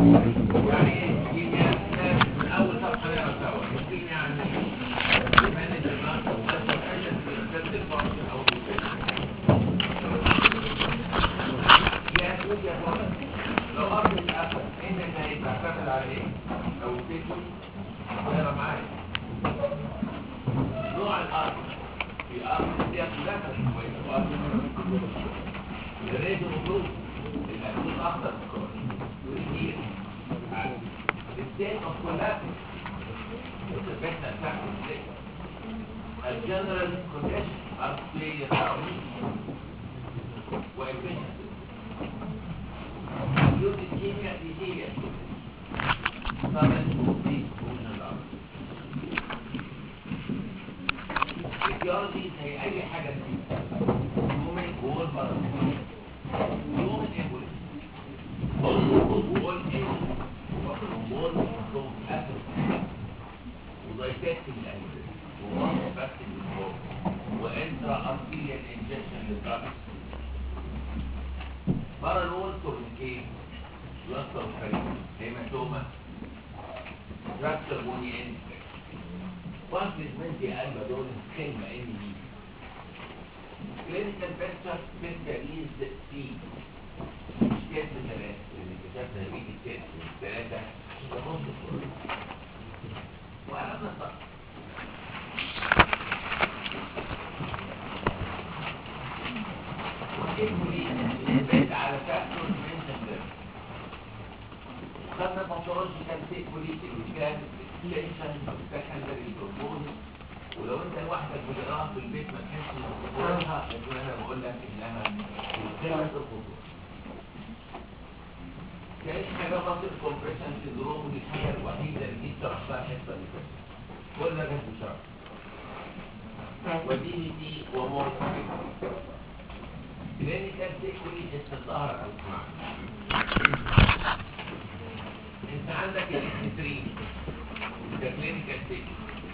يعني ايه كيمياء من اول صفحه نقرا سوا الكيمياء يعني ايه مانج الماركه وبس حاجه في الفيلد الفانكشن او يا سيدي يا فندم لو ارض الاسد انت اللي هيتعتمد على ايه او تكوي اقرا معايا نوع الارض في ارض فيها خلاف شويه وارض الريد المفروض اللون الاخضر والكتير الستيت اوف كولابس البيتا بتاعت الجنرال كونديشن ارضيه وإفشنسي وجود الكيمياء دي هي طبعا دي كون الارض الجيولوجي زي اي حاجه فيه يومن جوه البلد يومن ايبوليس وول ايه وول فروم اتوم ودايتكتنج الانيمال ومانفاكتنج الهرمون وانترا ارتيريال انجكشن للدراجز بره الوول تورنيكيه يوصل فريق هيماتوما تراكتر بوني انفكت وانفلسمنت يا قلب دول كلمة ان دي كلينيكال بيكتشر بنتاليز سي مش كيس ثلاثة اللي اكتشفنا بيجي الكيس ثلاثة ده نص الصورة وعرفنا الصح والإيكولي على فاكتور منشن خدنا باثولوجيكال سيكوليتي اللي كان اكستنشن سكندري بروبوز ولو انت لوحدك بتقراها في البيت ما تحسش بخطورها لكن انا بقول لك انها في قمه الخطوره كانت حاجه بسيطه كومبريشن سيندروم دي الحاجه الوحيده اللي دي شرحتها الحته اللي فاتت كل ده كان شرح ودي دي ومور كلينيكال سيكوليتي الظهر او اسمع انت عندك الاكستريم ده كلينيكال ستيج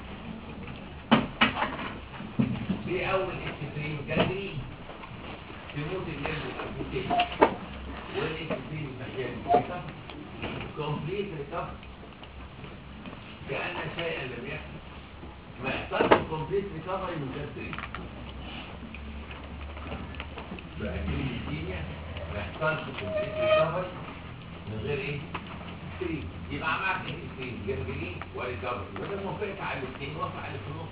في اول اكستريم جذري تموت الليل والابوتين والاكستريم مجاني كومبليت ريكفر كأن شيئا لم يحدث ما يحصلش كومبليت ريكفري من غير تريد بأكيد الكيمياء ما يحصلش كومبليت ريكفري من غير ايه؟ تريد يبقى معاك الاثنين جنبين وريكفري وده موافقت على الاثنين وافق على الفنون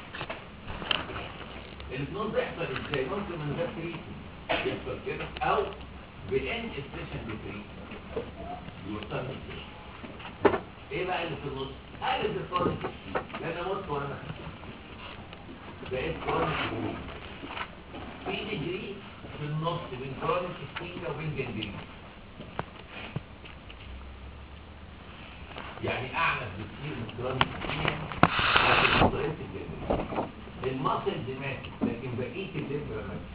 الفنون بيحصل ازاي ممكن من غير تريد يحصل كده او بالان ستيشن بتريد يوصل ازاي ايه بقى اللي في النص قالب الكورنيك لا انا مت وانا ما بقيت كورنيك في ديجري في النص بين كورنيك ستيكا وبين جنجرين يعني اعنف بكتير من كرونيك لكن طريقه الجلد الماسلز ماتت لكن بقيه الليمب ما ماتش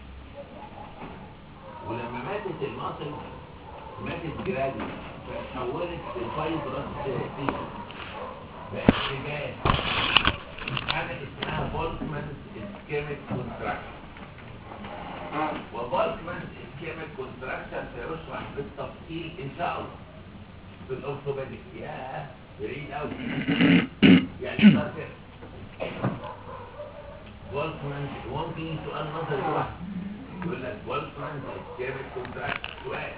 ولما ماتت الماسل ماتت جرادي فتحولت لفايبرس تيشو بقت رجال حاجه اسمها فولكمان اسكيميك كونتراكشن وفولكمان اسكيميك كونتراكشن سيشرح بالتفصيل ان شاء الله في الاورثوبيديك يا بعيد قوي يعني صار كده فولكمان ممكن سؤال نظري واحد يقول لك فولكمان اسكيميك كونتراكت سؤال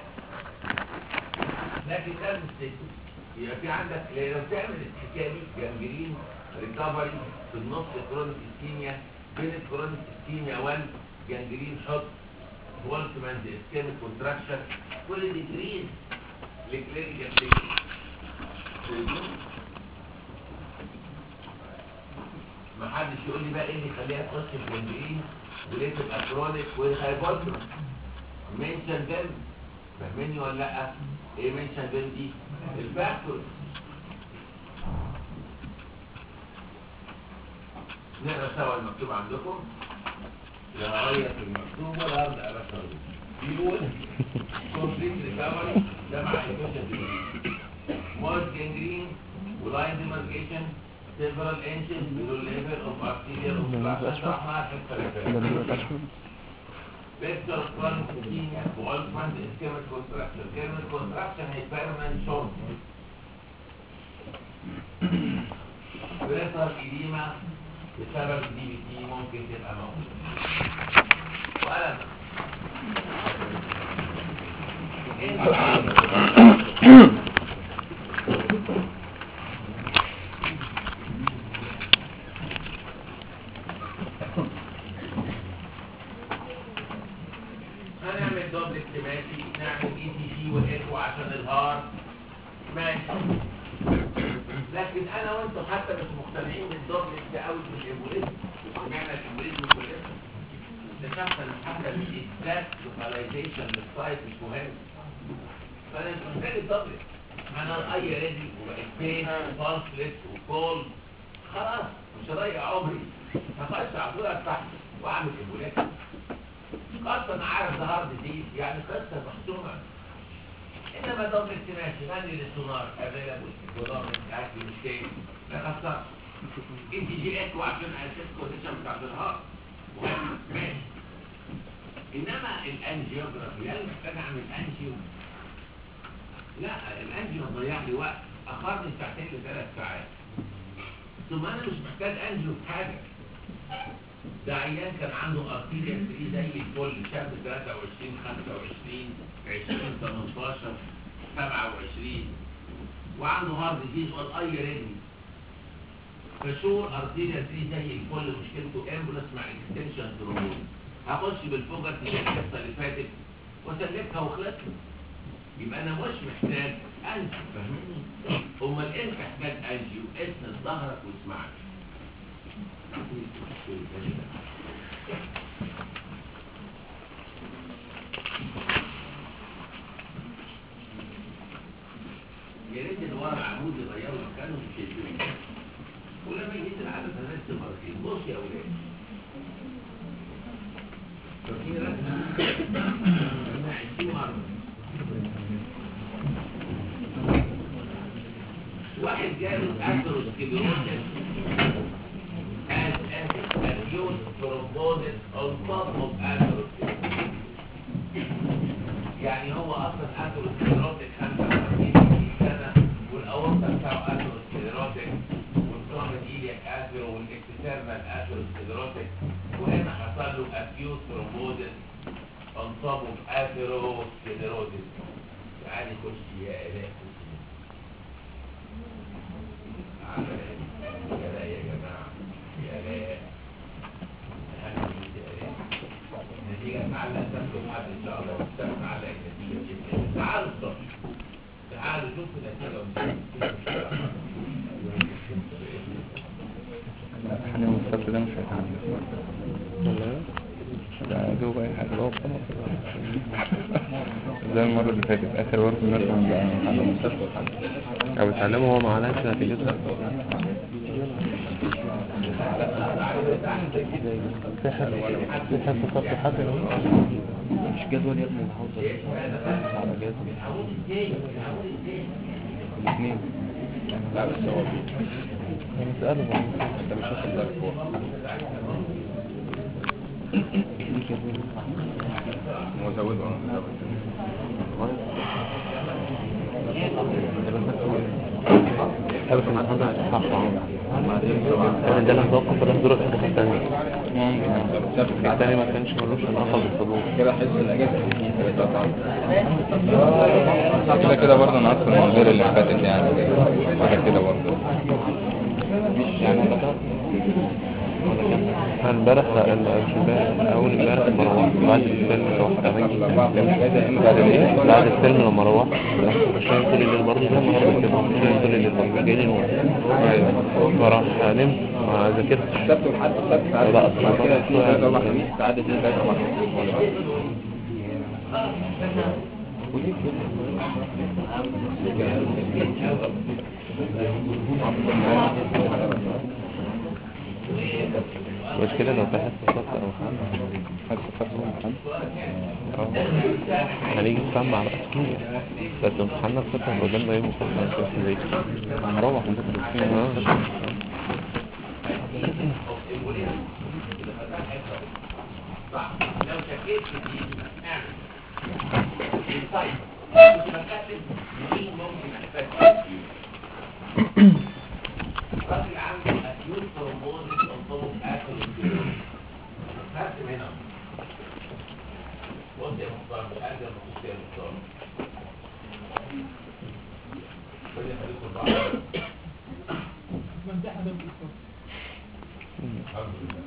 لكن ده مش يبقى في عندك لو تعمل الحكايه دي جنجرين ريكفري في النص كرونيك اسكيميا بين الكرونيك اسكيميا والجنجرين حط فولكمان اسكيميك كونتراكشن كل دي جرين لكلينيكال تيكنيك ما حدش يقول لي بقى ايه اللي يخليها تخش الجنجرين وليه تبقى كرونيك والهايبوتروم منشن دم فاهميني ولا لا ايه منشن دم دي الفاكتور نقرا سوا المكتوب عندكم يا غير المكتوب ولا ابدا ابشر بيقول كومبليت ريكفري ده مع الكوشن مود جنجرين ولاين ديماركيشن several inches below level of arterial obstruction احنا في الثلاثة Vector chronic ischemia, Wolfman ischemic contraction. Ischemic contraction هي permanent short بورتال إديمة بسبب الدي بي تي ممكن تبقى موجودة وألم هنعمل دوبل اكتماسي نعمل اي تي جي وايكو عشان الهارت ماشي لكن انا وانتم حتى مش مقتنعين بالدوبل قوي في الامبوليزم سمعنا الامبوليزم كلنا اكتشفنا ان حتى الاكزاكت لوكاليزيشن للسايت مش مهم فانا مش محتاج الدوبل انا الاي ريدي وبقيت بين وبانفلت وكول خلاص مش هضيع عمري هخش على طول تحت واعمل امبوليزم قصة انا عارف ده هارد دي يعني قصة محسومة انما دوبل اكتماسي غني للسونار افيلابل دولار اكل مش كيف ما خسرش انت جي اكو عشان اساس كونديشن بتاع الهارد مهم ماشي انما الانجيوجرافي هل محتاج اعمل انجيو لا الانجيو ضيع لي وقت اخرني ساعتين لثلاث ساعات ثم انا مش محتاج انجيو في حاجه ده عيان كان عنده ارتيريا 3 زي الفل شاب 23 25 20 18 27 وعنده هارد ديزيز والاي ريدي فشور ارتيريا 3 زي الفل مشكلته امبولس مع اكستنشن ترومبوز هخش بالفوجر زي القصه اللي فاتت واسلكها وخلصنا يبقى انا مش محتاج انجيو فاهمني امال انت محتاج انجيو اسند ظهرك واسمعني يا ريت اللي ورا العمود يغيروا مكانه مش يشيلوه ولما يجي العدد هنرسم مرتين بص يا اولاد ففي رسمه هنا 20 مره واحد جاله اثيروسكليروسيس has an acute thrombosis on top of atherosclerosis. يعني هو اصلا atherosclerotic 55 سنه والاورطه بتاعه atherosclerotic والترومبد ايليك اثيرو والاكسترنال atherosclerotic وهنا حصل له acute thrombosis on top of atherosclerosis. تعالي خش يا الاء يا لا يا جماعه يا لا النتيجة معلقة تاخد حد إن شاء الله تاخد معلقة النتيجة جدا تعالوا الصبح تعالوا شوفوا النتيجة احنا المستقبل ده مش هيتعمل ولا ده جوه اي حاجه جوه خلاص زي المره اللي فاتت اخر ورد الناس على المستشفى او اتعلموا هو ما عملش نتيجتها في حد في حد صف حد مش جدول يا ابني الحوض على جدول الاثنين لا بس هو انا مسأله انت مش واخد بالك هو هو زوده اه بس النهارده صح انا ده اللي متوقف ولا دور الحاجه الثانيه ممكن الثاني ما كانش ملوش علاقه بالصدور كده احس الاجازه كده كده برضه انا اصلا من غير اللي فاتت يعني حاجه كده برضه مش يعني امبارح لا مش امبارح اول امبارح لما روحت بعد الفيلم روحت بعد الايه بعد الفيلم لما روحت مش نايم طول الليل برضه زي النهارده كده مش نايم طول الليل برضه جاي لي نوم ايوه فراح نمت ما ذاكرتش السبت والحد السبت لا اصلا كده ثلاثة اربع خميس ساعات اثنين ثلاثة اربع خميس مش كده لو في حد صوت او حد حد صوت او حد هنيجي نسمع بقى كتير بس امتحاننا الصبح قدامنا يوم الصبح الصبح زي كده هنروح لو شكيت في دي اعمل طيب مش بكتب مين ممكن احتاج راجل عنده acute ربنا يخليكم بعض ممدحها ده بالإصابة. الحمد لله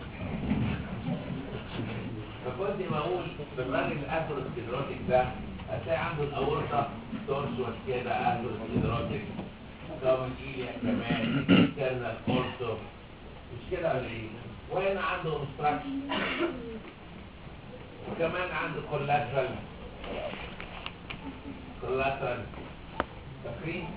فكنت بقول بالراجل الاثيروسكليروتيك ده هتلاقي عنده الاورطه تورسوس كده اثيروسكليروتيك كامل ايليا كمان انترنال اورتو مش كده ولا ايه؟ وهنا عنده obstruction وكمان عنده collateral collateral فاكرين؟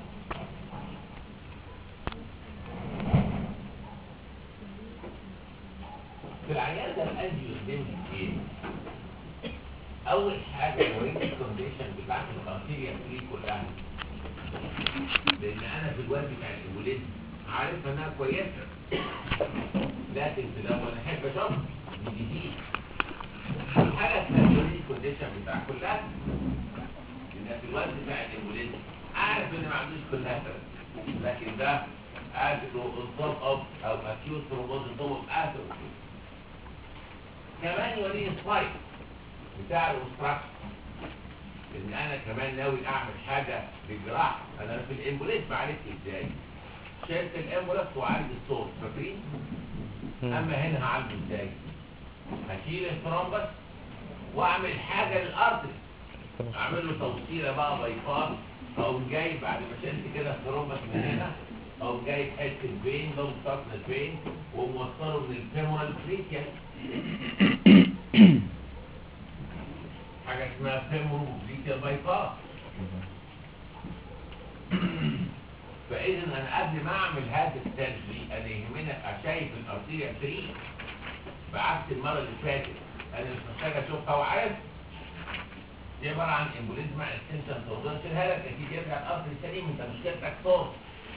في العيان ده الانجيو قدامي ايه؟ اول حاجه وريني الكونديشن بتاعت الارتيريا فري كلها لان انا في الوقت بتاع الايبوليزم عارف انها كويسه لكن في الاول احب اشوف دي جديد الحاله الثانيه الكونديشن بتاع كلها لان في الوقت بتاع الايبوليزم عارف ان ما عندوش كلها لكن ده عارف انه انصاب اب او اكيوت ترومبوز انصاب اثر كمان يوريني سبايك بتاع الاوستراكشن ان انا كمان ناوي اعمل حاجه بالجراحه انا في الامبوليت عرفت ازاي شلت الامبولس وعالج الصوت فاكرين اما هنا هعالجه ازاي هشيل الترومبس واعمل حاجه للارض اعمل له توصيله بقى بايباس او جاي بعد ما شلت كده الترومبس من هنا او جايب حته فين ده مستقبل فين وموصله من الفيمورال بريكيال حاجه اسمها فيمورال بريكيال بايباس فاذا انا قبل ما اعمل هذا السيرجري انا يهمني ابقى شايف الارتيريا فري بعكس المره اللي فاتت انا مش محتاج اشوفها وعارف دي عباره عن امبوليزما اكستنشن توزن شيلها لك اكيد يرجع الارض سليم انت مشكلتك صوت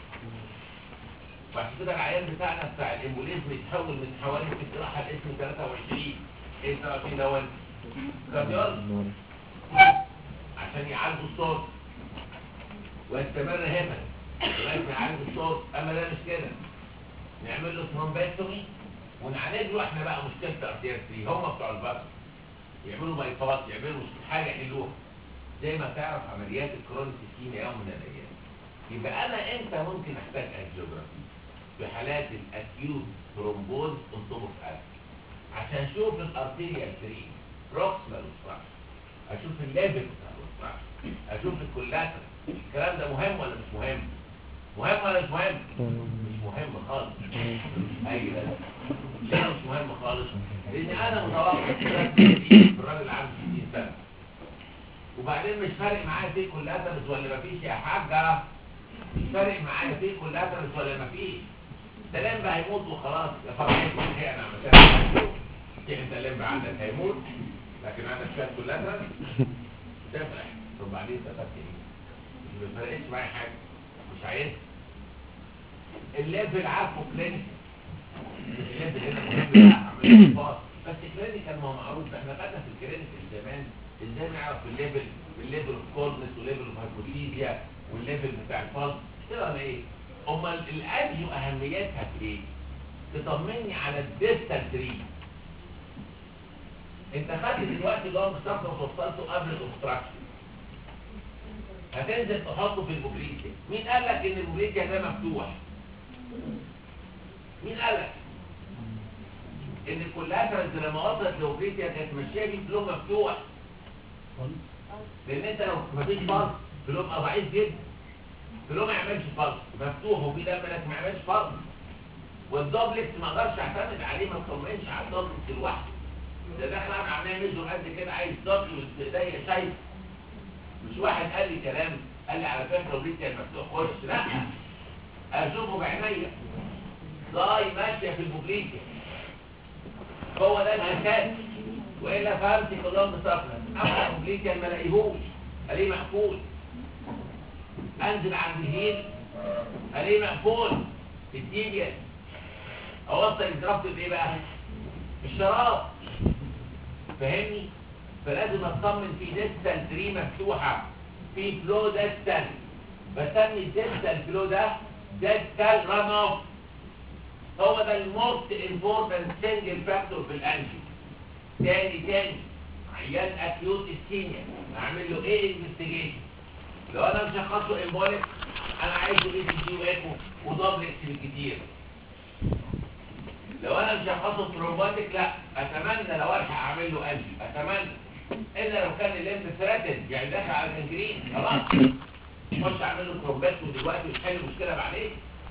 وعشان كده العيان بتاعنا بتاع الامبوليزم يتحول من حوالي في الجراحه الاسم 23 ايه 23 دوت كارديولوجي عشان يعالجوا الصوت ويستمر هنا لغايه ما يعالجوا الصوت اما ده مش كده نعمل له ثرومبكتومي ونعالج له احنا بقى مشكله ارتيرتي هم بتوع البطن يعملوا بايباس يعملوا حاجه يحلوها زي ما تعرف عمليات الكرونيك سكيميا يوم من الايام يبقى انا امتى ممكن احتاج انجيوجرافي في حالات الاكيوت ثرومبوز انتوموس اسيد عشان اشوف الارتيريا فري بروكسيمال اوبستراكشن اشوف الليفل بتاع الاوبستراكشن اشوف الكولاتر الكلام ده مهم ولا مش مهم مهم ولا مش مهم مش مهم خالص ايوه ليه مش مهم خالص لان انا متوقع في الراجل عنده 60 سنه وبعدين مش فارق معايا فيه كولاترز ولا مفيش يا حاجه مش فارق معايا فيه كولاترز ولا مفيش ده لمب هيموت وخلاص يا فرحتي ايه انا عشان انت اللمب عندك هيموت لكن عندك شويه كولاترز تفرح طب بعدين استفدت ايه؟ مش فرقتش معايا حاجه مش عايز الليفل عارفه كلينيك الليفل هنا مهم لا، عملية باص. بس كلينيكال ما هو معروف احنا خدنا في الكلينيكال زمان ازاي نعرف الليفل الليفل اوف كولنس والليفل اوف هايبوثيزيا والليفل بتاع الفلس كده ولا ايه؟ امال الانجيو اهميتها في ايه؟ تطمني على الديستال تري انت خدت دلوقتي لونج ستاف ووصلته قبل الاوبستراكشن هتنزل تحطه في البوبليكيا مين قال لك ان البوبليكيا ده مفتوح مين قال لك ان الكولاترالز لما وصلت للبوبليكيا كانت ماشيه بيه فلو مفتوح لان انت لو مفيش فلس فلو بقى ضعيف جدا فلو ما يعملش فلس مفتوح وفي دم لك ما يعملش فلس والدوبلكس ما اقدرش اعتمد عليه ما اطمنش على الدوبلكس لوحده ده داخل انا عمال ميزو قد كده عايز دوبلكس ايديا شايف مش واحد قال لي كلام قال لي على فكره وليد المفتوح خش لا اشوفه بعينيا ضاي ماشيه في البوبليكيا هو ده الاساس والا فهمت كلهم بصفنا اما البوبليكيا ما الاقيهوش الاقيه مقفول انزل عند الهيل الاقيه مقفول في التيبيا اوصل الدرافت بايه بقى الشراب فاهمني فلازم اطمن في ديستال تري مفتوحه في فلو ديستال بسمي الديستال فلو ده ديستال ران اوف هو ده الموست امبورتنت سنجل فاكتور في الانجي تاني تاني عيان اكيوت اسكيميا اعمل له ايه انفستيجيشن لو انا مشخصه امبوليك انا عايزه اي سي جي وايكو ودوبلكس بالكتير لو انا مش هحطه ترومباتيك لا اتمنى لو الحق اعمل له انجي اتمنى الا لو كان الليمب ثراتن يعني داخل على الجنجرين خلاص خش اعمل له ترومبات ودلوقتي وتحل المشكله بعدين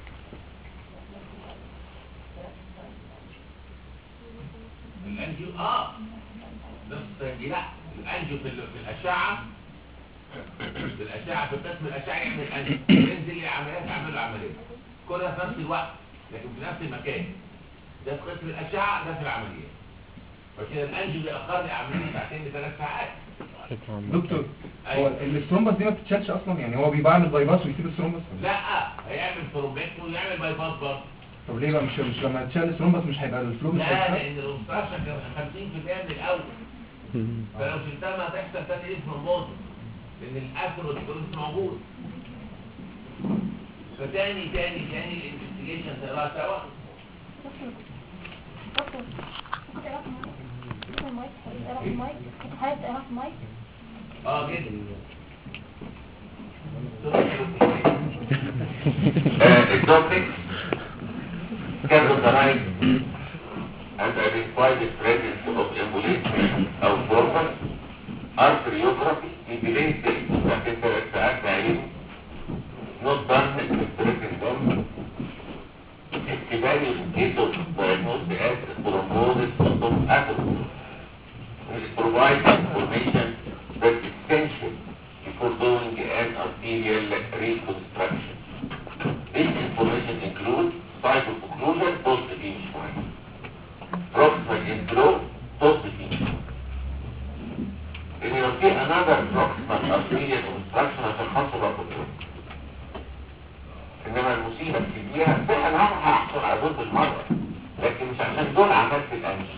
الانجيو اه بس دي لا الانجيو في, ال- في الاشعه في الاشعه في قسم الاشعه يعمل انجيو ينزل لي عمليات اعمل له عمليه كلها في نفس الوقت لكن في نفس المكان ده في قسم الاشعه ده في العمليه فكده الانجيو بيأخر لي عمليه ساعتين لثلاث ساعات دكتور هو أيوة. السترومبس دي ما بتتشالش اصلا يعني هو بيعمل بايباس ويسيب السترومبس لا هيعمل ترومبكت ويعمل باي باس برضه طب ليه بقى مش مش لما تشال السترومبس مش هيبقى الفلو مش لا هيتشال لان الاوبستراكشن كان 50% من الاول فلو شلتها ما هتحصل تاني اسم الموت لان الاثيروسكلوز موجود فتاني تاني تاني الانفستيجيشن تقراها سوا دكتور كنت اعرف المايك كنت اعرف المايك كنت حابب اعرف المايك اه كده exotics, characterize and identify the presence of embolization أو thrombus, arteriography, evidence that interact عليه, not done expressing them, evaluate case of diagnosed as thrombosis of atrophy, which provides information that is essential before doing an arterial reconstruction. This information includes site of occlusion, post-beam point, proximal inflow, post-beam. If you see another proximal arterial obstruction هتنحصر بطل انما المصيبة الكبيرة فعلا انا هحصل على دول بالمرة لكن مش عشان دول عملت الانجو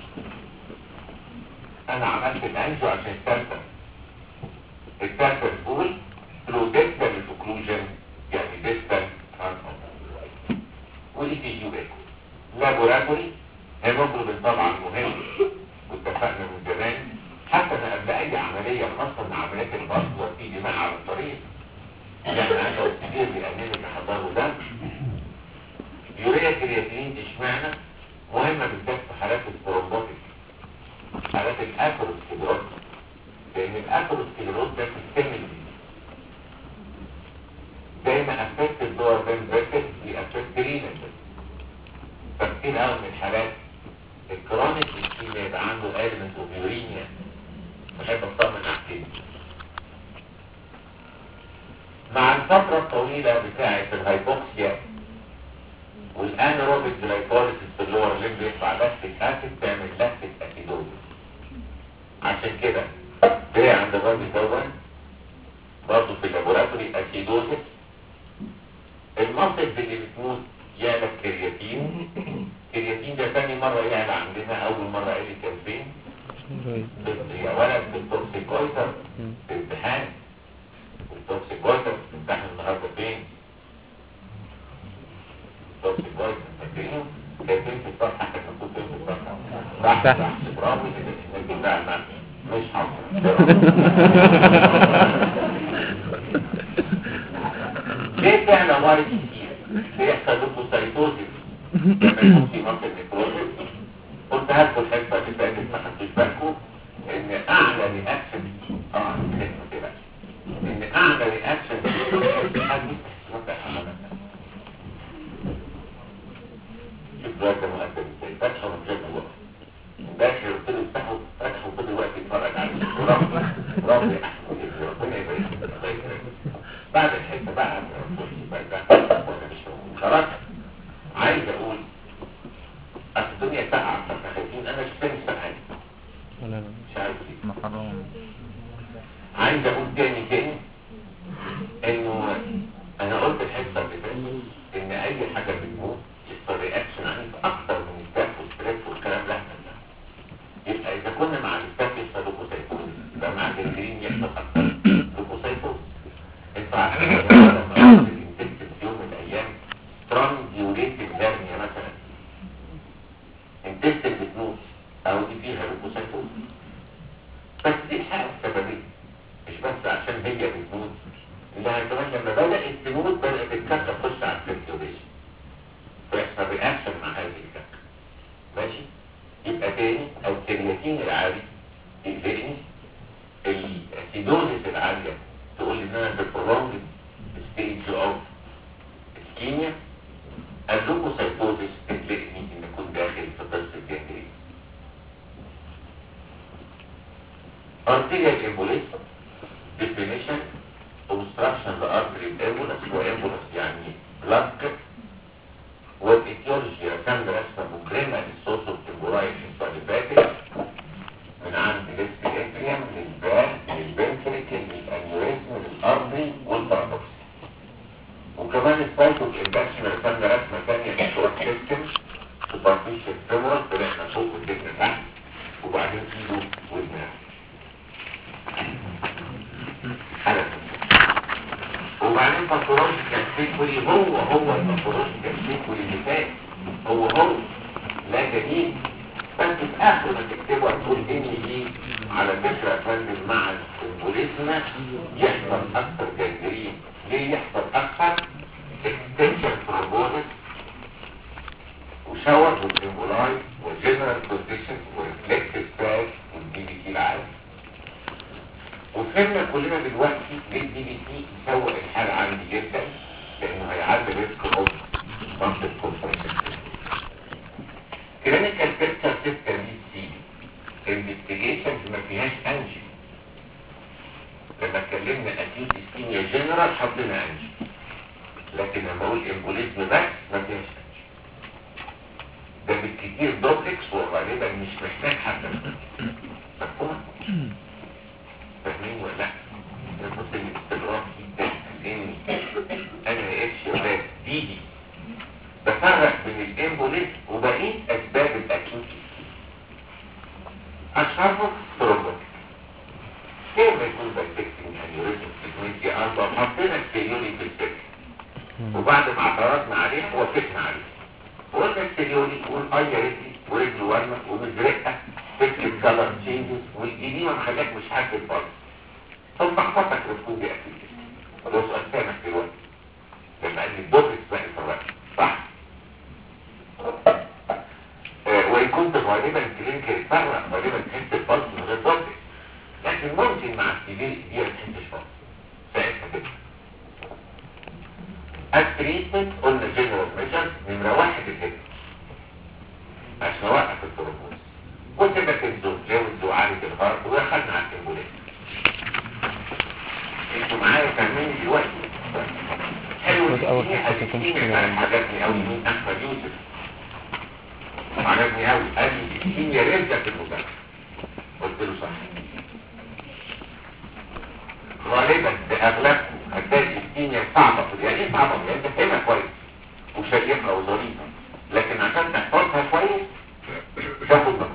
انا عملت الانجو عشان التالتة التالتة تقول through distal occlusion يعني distal transfer ودي في جي ايكو لابوراتوري هيموجلوبين طبعا مهم واتفقنا من زمان حتى انا قبل اي عملية خاصة من عمليات البطن وفي دماء على الطريق يعني انا كتير بيأنني بحضره ده يوريا كرياتين اشمعنى مهمة بالذات في حالات الثرومبوتيك حالات الاثيروسكليروز لان الاثيروسكليروز ده سيستمي زي ما افكت الدور بين فيسل بيأفكت رينال فكتير قوي من الحالات الكرونيك اسكيميا يبقى عنده element of uremia بحب اطمن على كده مع الفترة الطويلة بتاعة الهايبوكسيا والانيروبيك جلايكوليسيس في اللور ليمب بيطلع لاكتيك اسيد تعمل لاكتيك اسيدوزيس عشان كده جاي عند الراجل دوت برضه في اللابوراتوري اسيدوزيس المنطق اللي بتموت يعلى كرياتين كرياتين ده تاني مرة يعلى عندنا اول مرة قال كان فين يا ولد بالتوكسيكويتر في امتحان التوكسيكويتر امتحان النهارده فين التوكسيكويتر فاكرينه كاتبين في الصفحه احنا كنت فين في الصفحه تحت تحت. تحت برافو كده النبي بتاع المعنى مش حاضر ليه فعلا وارد كتير بيحصل لكم سايتوزيس لما يكون في منطقه نيكروزيس قلتها لكم الحته اللي فاتت ما خدتوش بالكم ان اعلى رياكشن اه الحته كده ان اعلى رياكشن في حد يفتح حمامات شوف ده ده مؤثر ازاي فتحه من غير الوقت باكر قلت له افتحه فتحه وكل الوقت يتفرج عليه ربي ربي احمد ربنا يبارك فيك، الله يكرمك بعد الحته بقى بقى ده وانا مش موجود خلاص عايز اقول اصل الدنيا ساقعه فاحنا خايفين انا مش فاهم ساقعه ولا لا مش عارف ليه محرم عايز اقول تاني تاني انه انا قلت الحصه اللي فاتت ان اي حاجه بتموت يحصل رياكشن عنيف اكتر من الستاف والستريس والكلام ده يبقى اذا كنا مع الستاف يحصل لوكوسايتوز يبقى مع الجنجرين يحصل اكتر لوكوسايتوز انتوا عارفين لما قلت الانتكتيف في يوم من الايام ترانزيوليتيف هيرنيا مثلا انتكتيف بتموت او دي فيها لوكوسايتوز بس دي الحاله السببيه مش بس عشان هي بتموت انها كمان لما بدأت تموت بدأت الكبكة تخش على السيركيوليشن فيحصل رياكشن مع هذه الكبكة ماشي يبقى تاني او الكرياتين العالي يقلقني الاسيدوزيس العالية تقول لي ان انا في prolonged stage of ischemia اللوكوسايتوزيس تقلقني ان اكون داخل في قصة جنجرين arterial embolism definition obstruction the artery embolus وembolus يعني blood والاتيولوجي رسمنا رسمة مجرمة للصوص التمبوراي انساليباتيك من عند الاسبياتريم للبال للبنتريك للانيوريزم للارضي والبارادوكس وكمان السايتو الانفكشن رسمنا رسمة ثانية للشورت سيستم سوبرفيشال فيمورال طلعنا فوق والجبن تحت وبعدين ايده ودماغه حلقة وبعدين باثولوجيكال سيكولي هو هو الباثولوجيكال سيكولي اللي فات هو هو لا جديد بس في اخر ما تكتبه هتقول ان دي على فكره يا فندم مع السيمبوليزم يحصل اكثر جنجرين ليه يحصل اكثر اكستنشن ترومبوزس وشاور والسيمبولاي وجنرال بوزيشن وريفلكتيف باك والدي بي تي العالي وفهمنا كلنا دلوقتي ليه الدي بي تي يسوق الحالة عندي جدا لانه هيعدي ريسك اوف منطقة كونفرنس كلينيكال بيكتشر سيستم دي سي انفستيجيشنز ما فيهاش انجي لما اتكلمنا اكيوت اسكيميا جنرال حطينا انجي لكن لما اقول امبوليزم بس ما فيهاش انجي ده بالكتير دوبلكس وغالبا مش محتاج حتى مفهوم فاهمين ولا لا بص الاستغراب جدا ان انا ايش شباب دي دي بفرق بين الامبوليس وبقيه اسباب الاكيوت اشهرهم ترومبوتيك كيف يكون بايتكتنج انيوريزم فريكونسي اربعة حطينا السيريولي في السكر وبعد ما اعترضنا عليه وافقنا عليه وقلنا السيريولي يقول اي يا ريتي ورجل ورمه ومزرقه فكرة كلر تشينجز والقديمة محلات مش حاجة الفرق ثم احفظك رسكوب بأكيد ولو سؤال سامح دلوقتي لما قال لي الدوبلكس بقى الفرق صح آه وإن كنت غالبا كلينيكال يتفرق غالبا تحس الفرق من غير دوبلكس لكن ممكن مع السيفير دي ما تحسش فرق ساعتها كده التريتمنت قلنا جنرال ميجرز نمرة واحد الهيد عشان اوقف الترومبوز وكده كنتوا جاوزوا عالي الغرب ودخلنا على الكمبولات انتوا معايا فاهمين دلوقتي حلو بس أول الدنيا حاجة تكون الدنيا كده. كانت عجبني قوي مين احمد يوسف عجبني قوي قال لي الكيميا رزقة في المذاكرة قلت له صح غالبا باغلبكم هتلاقي الكيميا صعبة يعني ايه صعبة يعني انت فاهمها كويس وشيقة وظريفة لكن عشان تحفظها كويس تاخد مجهود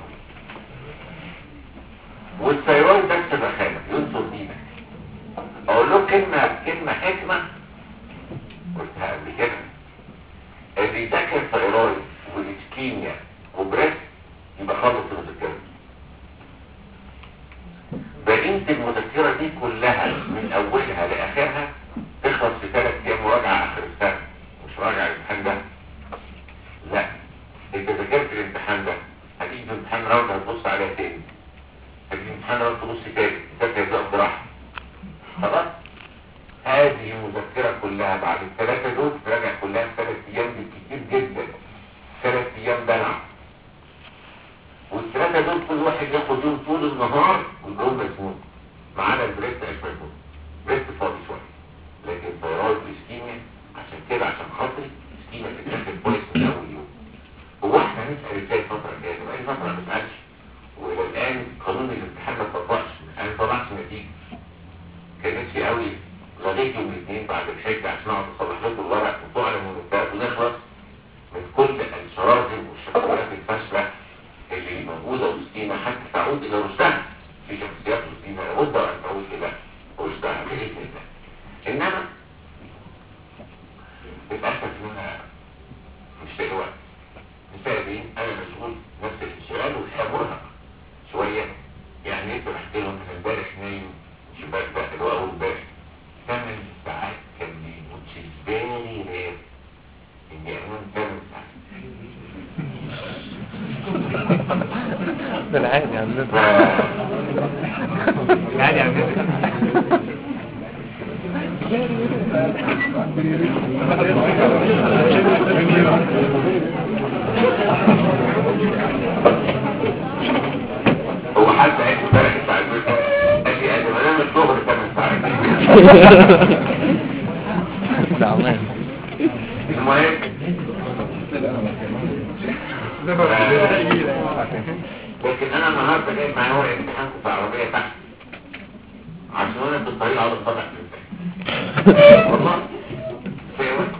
والثيرويد بس بخانة ينصر دينك اقول له كلمة كلمة حكمة قلتها قبل كده اللي ذاكر ثيرويد والاسكيميا وبريس يبقى خلص المذكرة بقية المذكرة دي كلها من اولها لاخرها تخلص في ثلاث ايام مراجعة اخر السنة مش راجع الامتحان ده لا انت ذاكرت الامتحان ده هتيجي في امتحان راوند هتبص عليها تاني هتيجي امتحان راوند تبص تاني تذاكر ده براحة خلاص هذه المذكرة كلها بعد الثلاثة دول تراجع كلها في ثلاث ايام بالكتير جدا ثلاث ايام بلع والثلاثة دول كل واحد ياخد يوم طول النهار ويقوم مجنون معانا البريست مش مجنون بريست فاضي شوية لكن ثيرويد واسكيميا عشان كده عشان خاطري اسكيميا تتاخد كويس من اول يوم هو احنا هنسأل ازاي الفترة الجاية بقى فترة ما نسألش والى الان قانون الامتحان ما اتطبقش انا ما طلعش نتيجة كان نفسي قوي لغاية يوم الاثنين بعد الحجة عشان اقعد اصلح لكم الورق وتعلم المنتهى ونخلص من كل الشراذم والشخصيات الفاشلة اللي موجودة وسطينا حتى تعود الى رشدها في شخصيات وسطينا لابد ان تعود الى رشدها باذن الله انما للاسف ان انا مش لاقي وقت بسبب ايه؟ انا مشغول نفس الانشغال والحياه مرهق شويه يعني انت رحت لهم من امبارح نايم مش امبارح بقى اللي هو اول امبارح ثمان ساعات كاملين وتشيل very rare ان يعملوا 8 ساعات ده العادي عندنا ف... العادي عندنا هو حد قال امبارح الساعه 2 قال لي انا بنام الظهر 8 ساعات ده عمان المهم لكن انا النهارده جاي معايا ورقه امتحان في العربيه تحت عشان انا في الطريق على الطريق والله في وقت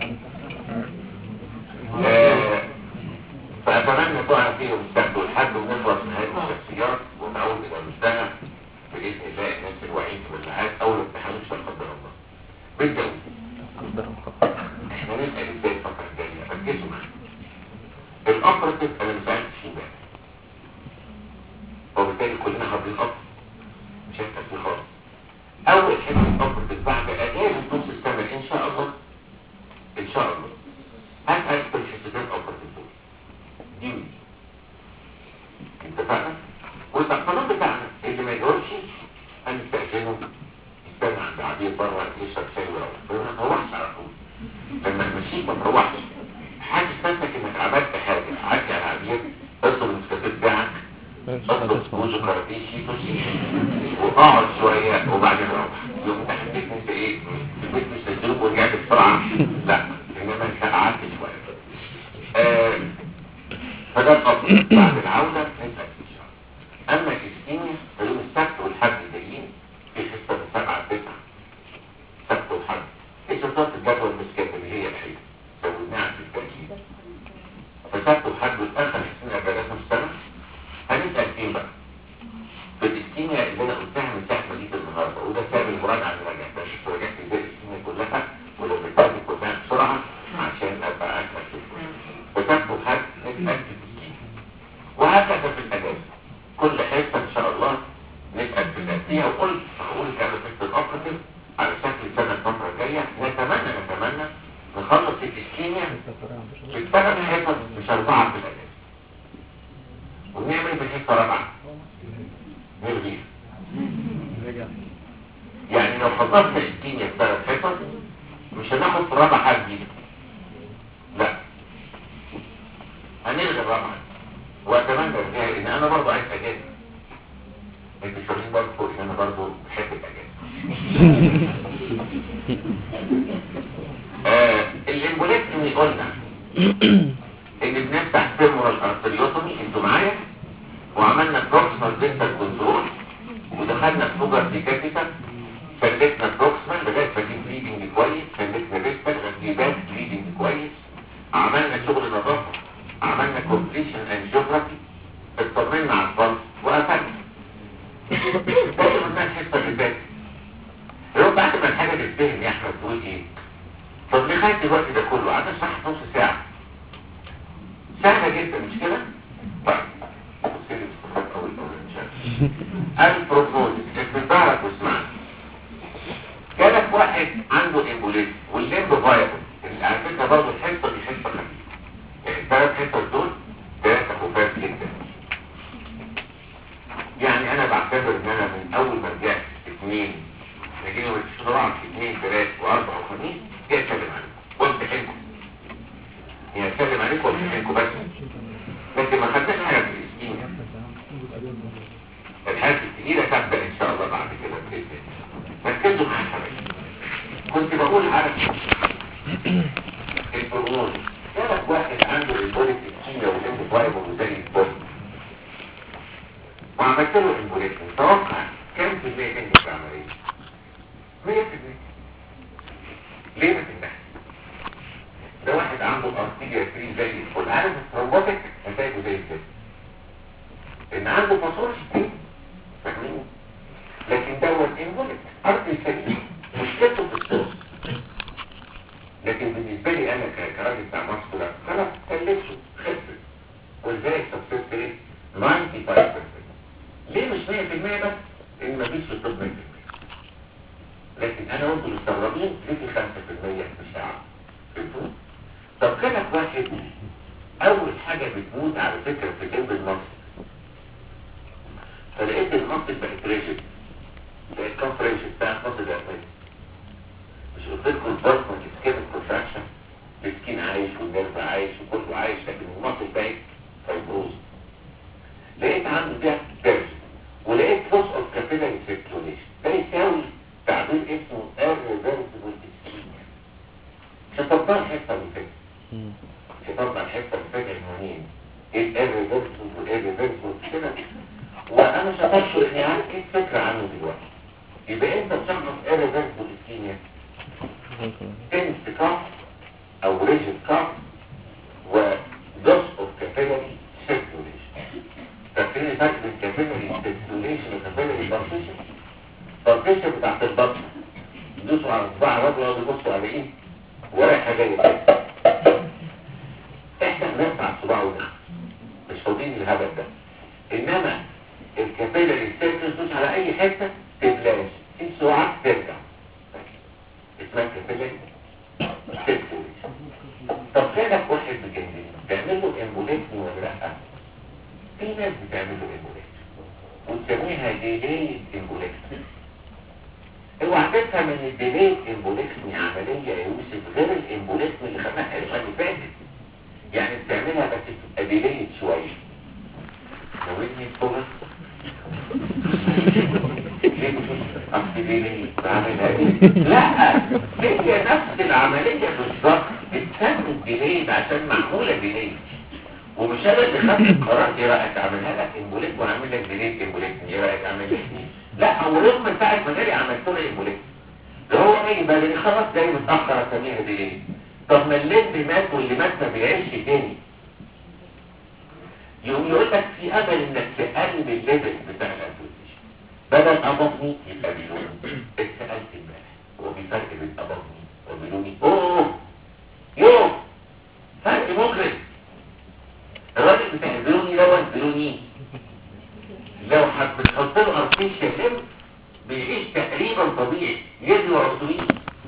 آه، فأتمنى تقع فيه السبت والحد ونخلص من هذه الشخصيات ونعود إلى مستوى بإذن الله الناس الوعيد والساعات أول امتحان مش لا قدر الله بالجو قدر الله احنا نسأل ازاي الفترة الجاية ركزوا معايا الأبرتيف أنا ما سألتش فيه بقى وبالتالي كلنا حاضرين أبر مش هيبقى فيه خالص أول حاجة الأبرتيف بعد أجازة نص السنة إن شاء الله إن شاء الله هسأل في الحسابات أبرتيف دول دي ودي. اتفقنا؟ والتقنين بتاعنا اللي ما يجاوبش هنستأذنه يستنى عند عبير بره يشرب شاي ويروح ما تروحش على طول لما المشيك ما تروحش حاسس نفسك انك عملت حاجه عدي على عبير اطلب النسكافيه بتاعك اطلب بوز كاراتيه شيتوس واقعد شويه وبعدين روح يوم انت حسيت ان انت ايه في البيت مش تجرب ورجعت بسرعه لا انما انت قعدت شويه آه، فده الأفضل بعد العودة نسأل إن شاء الله أما الإسكيميا فيوم السبت والحد الجايين في حصة من سبعة لتسعة سبت والحد إيش صارت الجدول المسكات اللي هي الحقيقة زودناها في التأكيد فسبت والحد والآخر حسنا بلاش السنة هنسأل فين بقى في الإسكيميا اللي أنا قلتها من ساعة ما جيت النهاردة وده سبب المراجعة اللي راجعتها مش راجعت ازاي الإسكيميا كلها ولو بتاخد كلها بسرعة عشان أبقى أسهل في الفهم. وتاخدوا حد نسأل في الإسكيميا وهكذا في الأجازة كل حصة إن شاء الله نسأل في الأسئلة وقلت هقول كانوا في الأوبراتيف على شكل سنة الفترة الجاية نتمنى نتمنى نخلص الإسكيميا في ثلاث حصص مش أربعة في الأجازة ونعمل في الحصة رابعة نلغيها يعني لو خلصنا الإسكيميا في ثلاث حصص مش هناخد في الرابعة حاجة جديدة لا هنلغي الرابعة واتمنى ارجع ان انا برضه عايز اجازه انتوا شايفين برضه ان انا برضه بحب الاجازه آه الامبوليكتومي قلنا ان بنفتح فيمورال ارتريوتومي انتوا معايا وعملنا بروكسمال دينتال كنترول ودخلنا في فوجر دي كابيتال فلتنا بروكسمال لغايه ما يجيب بليدنج كويس فلتنا ديستال لغايه يبان بليدنج كويس عملنا شغل نظافه عملنا كومبليشن اند جيوغرافي اطمنا على الفرد وقفلنا ده اللي قلنا الحصه اللي فاتت لو بعد ما الحاجه تتفهم يا احمد تقول ايه طب ليه خدت الوقت ده كله عدد صح نص ساعه سهله جدا مش كده طيب بص لي باستفاضه اول اول ان شاء الله البروجنوزيس اسم ظهرك واسمعني جالك واحد عنده امبوليزم والليمب فايبل على فكره برضه الحصه دي حصه خفيفه الثلاث حصص دول ثلاثة خفاف جدا يعني انا بعتبر ان انا من اول ما رجعت اثنين نجينا ونكتشف طبعا اثنين ثلاث واربع وخميس هي اتكلم عنكم وامتحنكم هي اتكلم عليكم وامتحنكم بس لكن ما خدناش حاجه في الاسكيميا الحاجات التقيله تبدا ان شاء الله بعد كده باذن الله ركزوا معايا يا حبايبي كنت بقول على البروجنوز كانت واحد عنده البوليك الكيميا والانت فايبر وزي البول وعملت له امبوليك توقع كام في المية تنجح في العملية؟ 100% ليه ما تنجحش؟ ده واحد عنده ارتيريا فري زي الفل عارف الترومبوتك نتائجه زي الفل ان عنده فاصول ستين فاهمين؟ لكن دوت امبوليك ارتي سليم مشكلته في الصوت لكن بالنسبة لي انا ك- كراجل بتاع ماسكولا خلاص كلفته خفت وازاي سكسس ريت 95% ليه مش 100% بس ان مفيش في الطب 100% لكن انا وانتم مستغربين ليه في 5% مش عارف فهمتوا؟ طب كانت واحد اول حاجة بتموت على فكرة في جنب المصر فلقيت المصر بقت ريجد بقت كف ريجد بتاعت مصر الأمريكية مش قلت لكم البطن الاسكيمك كونتراكشن السكين عايش والنرف عايش وكله عايش لكن المصل بقت فايبروز لقيت عنده ده درس ولقيت فوس اوف كابيلاري سيركيوليشن ده يساوي تعبير اسمه irreversible ischemia مش هتطبق الحته اللي فاتت مم. مش هتطبق الحته اللي فاتت عنوانين ايه irreversible والirreversible كده وانا شطرت اني عندي فكره عنه دلوقتي يبقى انت بتشخص irreversible ischemia tense cuff او rigid cuff و loss of capillary circulation فاكرين الفرق بين capillary circulation و capillary partition partition بتاعت البطن يدوسوا على صباع الراجل يقعدوا يبصوا على ايه ورايحه جايه كده احنا بنرفع الصباع ونخ مش فاضيين الهبل ده انما الكابيلاري سيركل تدوس على اي حته تبلاش في سرعه ترجع اسمها كابيلاري سيركيوليشن طب خلك واحد بجنبين تعمل له امبوليتني ولا لا في ناس بتعمل له امبوليتني وتسميها ديليد امبوليتني اوعى تفهم ان الديليد امبوليتني عمليه يا يوسف غير الامبوليتني اللي خدناها الحلقه اللي فاتت يعني بتعملها بس تبقى ديليد شويه ناويني الصبح ليه بتقول اصل ديليد بعملها ايه لا هي نفس العمليه بالظبط بتسمى ديليد عشان معموله ديليد ومش انا اللي خدت القرار ايه رايك اعملها لك امبوليت واعمل لك ديليت امبوليت ايه رايك اعمل لك دي لا هو يوم من ساعه ما جالي عملت له امبوليت ده هو ايه بقى اللي خلاص جاي متاخر اسميها ديليت طب ما اللي مات واللي مات ما بيعيش تاني يقوم يقول لك في امل انك تقلل الليفل بتاع الابليكيشن بدل ابطني يبقى بيلوني اتسالت امبارح هو في فرق بين ابطني وبيلوني اوه يوه فرق مجرم الراجل بتاع البيلوني دوت بيلوني لو حد بتحط له ارتيشيا لم بيعيش تقريبا طبيعي يدي وعصرين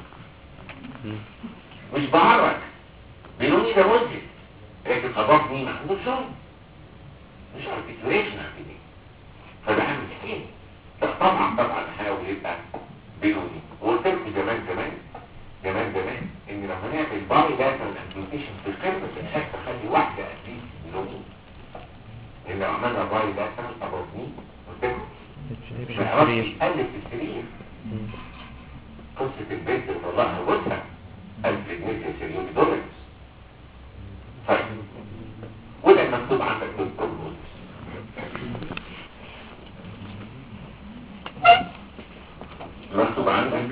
مش بعرك بيلوني ده مزهق لكن ابطني ما عندوش شغل مش ارتكيوليشن عندي فده عامل كتير ده طبعا طبعا هحاول يبقى بيلوني وقلت لكم زمان زمان زمان زمان ان لما نعمل باي داتا امبليكيشن في الكلمه بنحب نخلي واحده اتليست بيلوني ان لو عملنا باي داتا ابوتني قلت لكم ما يعرفش يقلب في السرير قصه البيت اللي طلعها جوزها 1000 جنيه سرير دولار طيب وده مكتوب عندك دكتور مكتوب عندك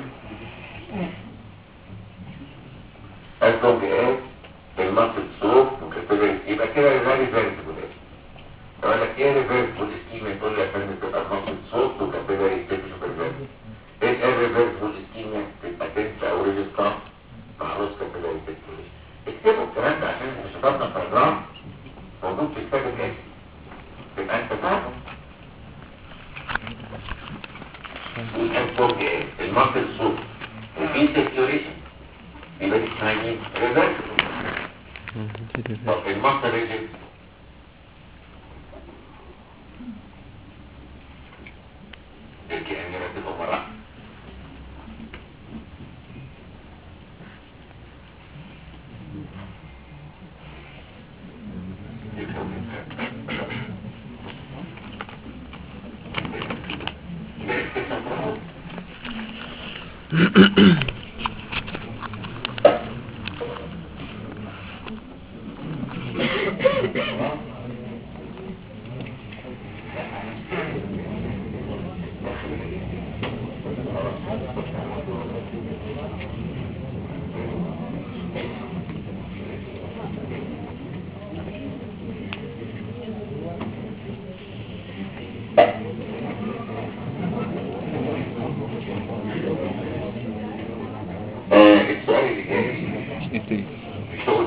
الزوجات المصل صوف وكتبه يبقى كده ريفيرس ريفيرس يقول لك ايه ريفيرس والاسكيميا تقول لي يا فندم تبقى المصل صوف وكتبه ريفيرس ريفيرس ايه الريفيرس والاسكيميا تبقى تنس او ريجس كاف مع روس كتبه ريفيرس اكتبوا الكلام ده عشان مش هتطلع باراجراف موجود في كتاب الاسم يبقى انت فاهم والاسبوع ايه المصل صوف وفي سيركيوليشن يبقى دي اسمها ايه ريفيرس طب المصل ريجن تلك ان يرتب مرة آه، السؤال اللي جاي شغل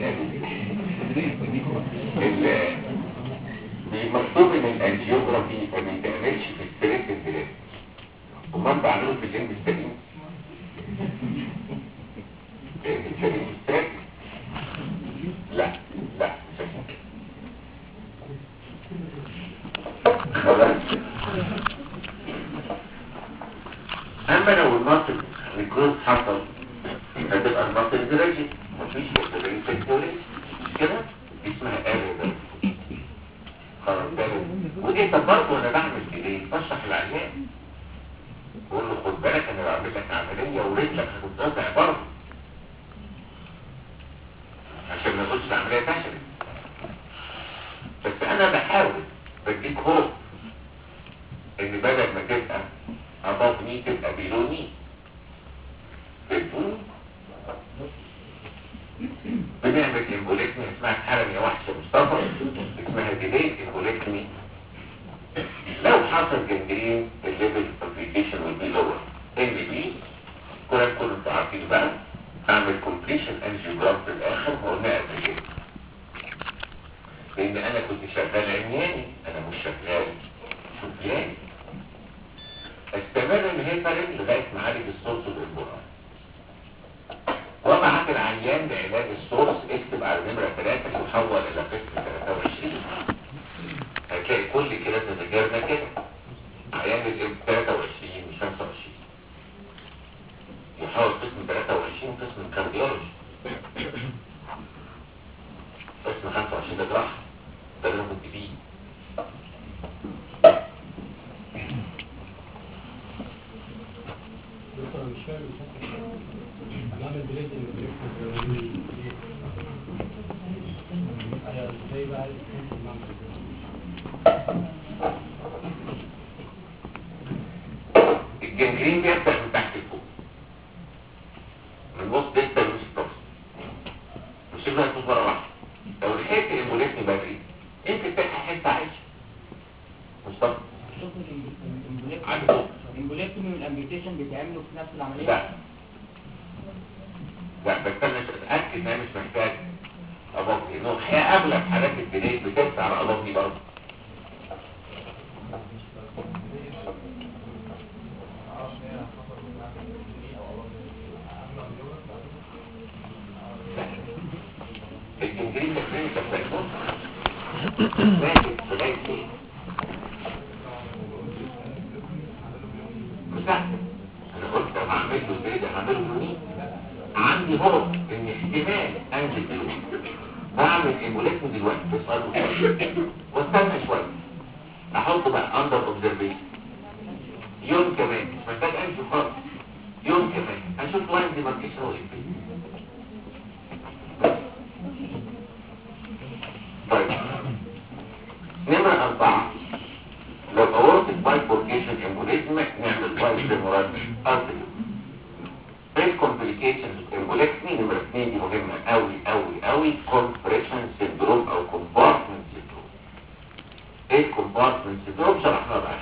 ال- مكتوب ان الانجيوغرافي ما بيتعملش في ستريت البلاد امال بعمله في الجنب السليم لان السليم مش ساكت لا لا مش عشان كده خلاص اما لو المصل الجروز حصل هتبقى المصل درجة مفيش مصل سيكتوري مش كده اسمها اريبل خلاص تمام ودي طب برضه انا بعمل ايه بشرح العيان بقول له خد بالك انا بعمل لك عمليه ورجلك هتتقطع برضه عشان ما تقولش العمليه فشلت بس انا بحاول بديك هوب ان بدل ما تبقى above knee تبقى below knee فهمتوني؟ بنعمل امبوليكمي اسمها حرم يا وحش مصطفى اسمها ديليت امبوليكمي لو حصل جنجرين الليفل كومبليكيشن والبي لور ان بي كلام كله انتوا عارفين بقى اعمل كومبليشن انجيوجرام في الاخر وقلنا قبل كده لان انا كنت شغال عمياني انا مش شغال شفياني استمر الهيبرين لغايه ما اعالج الصوت والانبهار وضعت العيان بعلاج السورس اكتب على نمرة 3 يحول الى قسم 23 هتلاقي كل كده تتجرنا كده عيان الام 23 مش 25 يحول قسم 23 قسم كارديولوجي قسم 25 ده جراحة ده اللي انا كنت فيه دكتور انا مش فاهم انا عامل بليد ازاي بقى عايز تنزل المعمل الجنجرين بيبدأ من تحت لفوق من وسط ديستا مش الطرف مش يبقى يكون مرة واحدة لو لحقت الامبوليتني بدري انت بتلحق حتة عايشة مصطفى عندي صوت الامبوليكتومي والامبيوتيشن بيتعملوا في نفس العمليه لا لا بس انا مش اتاكد ان انا مش محتاج ابطني انه هي اغلب حالات الديلي بترسى على ابطني برضه الجنجرين الثاني تبقى ماشي لغايه فين مش لا انا قلت لما اعمل له ازاي ده هعمله منين عندي هو ان احتمال انزل دلوقتي بعمل ايموليكم دلوقتي بسؤال وسؤال واستنى شويه احطه بقى اندر اوبزرفيشن يوم كمان مش محتاج امشي خالص يوم كمان اشوف لاين ديماركيشن هو ايه طيب نمرة أربعة لو أورت بايفوركيشن امبوليزم نعمل باي فيمورال أرتري بريك كومبليكيشن امبوليكتمي نمرة اثنين دي مهمة أوي أوي أوي كومبريشن سيندروم أو كومبارتمنت سيندروم إيه الكومبارتمنت سيندروم شرحناه بقى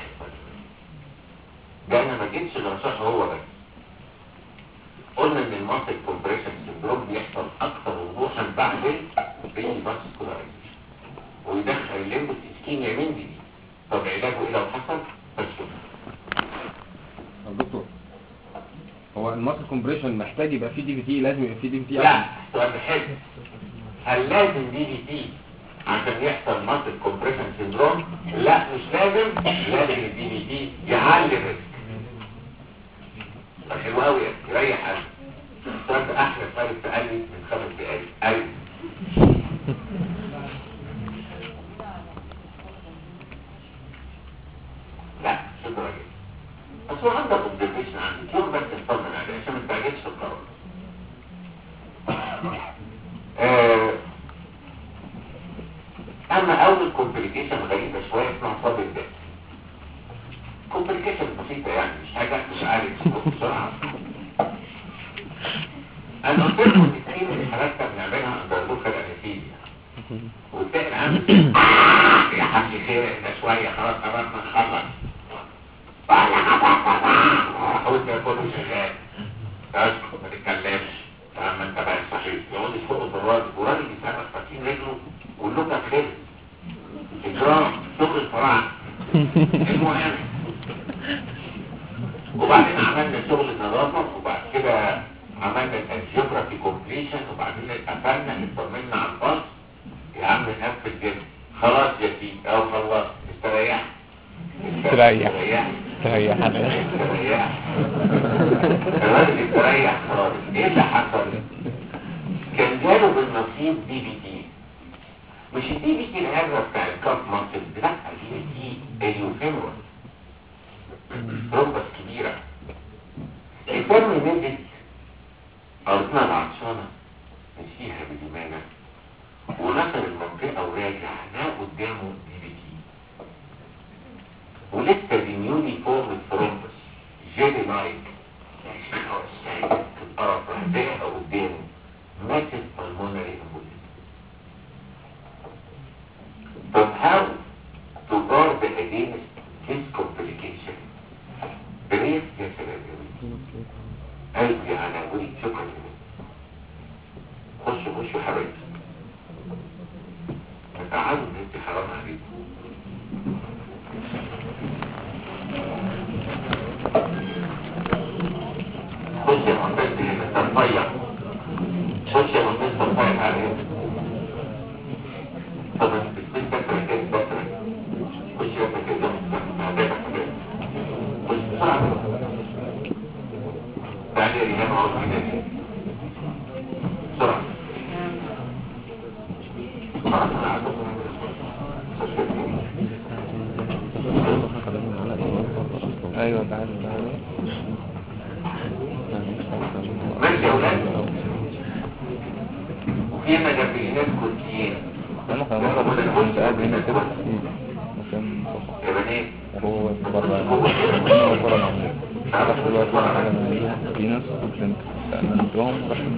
ده أنا ما جيتش غير شرح هو بس قلنا إن الماسل كومبريشن سيندروم بيحصل أكثر وضوحا بعد البري فاسكولارايزيشن ويدخل الليمبس اسكيميا من دي طب علاجه ايه لو حصل فاسكولار طب دكتور هو الماسل كومبريشن محتاج يبقى فيه دي في تي لازم يبقى فيه دي في تي لا سؤال حلو هل لازم دي في تي عشان يحصل ماسل كومبريشن سيندروم لا مش لازم لازم الدي في تي يعلي الريسك طب حلو قوي يريح قلبي السؤال ده احلى سؤال اتسال لي من خمس دقايق ايوه لا شكرا جدا بس هو عندك اوبزرفيشن عندك يوم بس تطمن عليه عشان ما تستعجلش في القرار آه، اما اول كومبليكيشن غريبه شويه اسمها صاب الدم كومبليكيشن بسيطه يعني مش حاجه مش عارف بسرعه انا قلت لكم ان كتير من الحالات كنا بنعملها اندر لوكال انستيزيا وتلاقي العام يا حاج خير احنا شويه خلاص قررنا نخلص قلت يا كله شغال اسكت ما تتكلمش لما انت بقى صحيح يقعد يفوق بالراجل وراجل بيسامح فاتين رجله واللوكا خير اجرام شغل الفراعنه المهم وبعدين عملنا شغل نظافة وبعد كده عملنا الجيوغرافي كومبليشن وبعدين اتقفلنا اطمنا على الباص يا عم نقفل جدا خلاص يا سيدي او خلاص استريح استريح. استريح تريح على استريح الراجل استريح خالص ايه اللي حصل كان جاله بالنصيب دي بي تي مش الدي بي تي الهرة بتاع الكاف مصر لا الدي بي تي اليوفيمور ركبة كبيرة الدم نزل أرضنا العطشانة نسيها بدماغنا ونصل المنطقة وراجع لا قدامه دي بي تي ولسه بنيولي فورم ثرومبس جيلي لايك القرف راح قدامه ماتت pulmonary embolism But how to guard against this complication? بريف يا سلام يا ولد. قلبي على ولد شكرا يا ولد. خشوا خشوا حبايبي تعالوا انت حرام عليكم خش يا مهندس هنا ترفيع خش يا مهندس ترفيع عليهم طب انت بتكون بكرة كده بكرة خش يا بكرة كده هتبقى كده خش بسرعة تعالي يا ريهام اقعد كده دي بسرعة بسرعة بسرعة ايوه تعالى تعالى ماشي يا ولاد وفي مجابينات كوتيين انا خلاص كنت قاعد هنا كده مكان يا بنات هو بره هو بره معمول راح دلوقتي على في ناس كنت سألتهم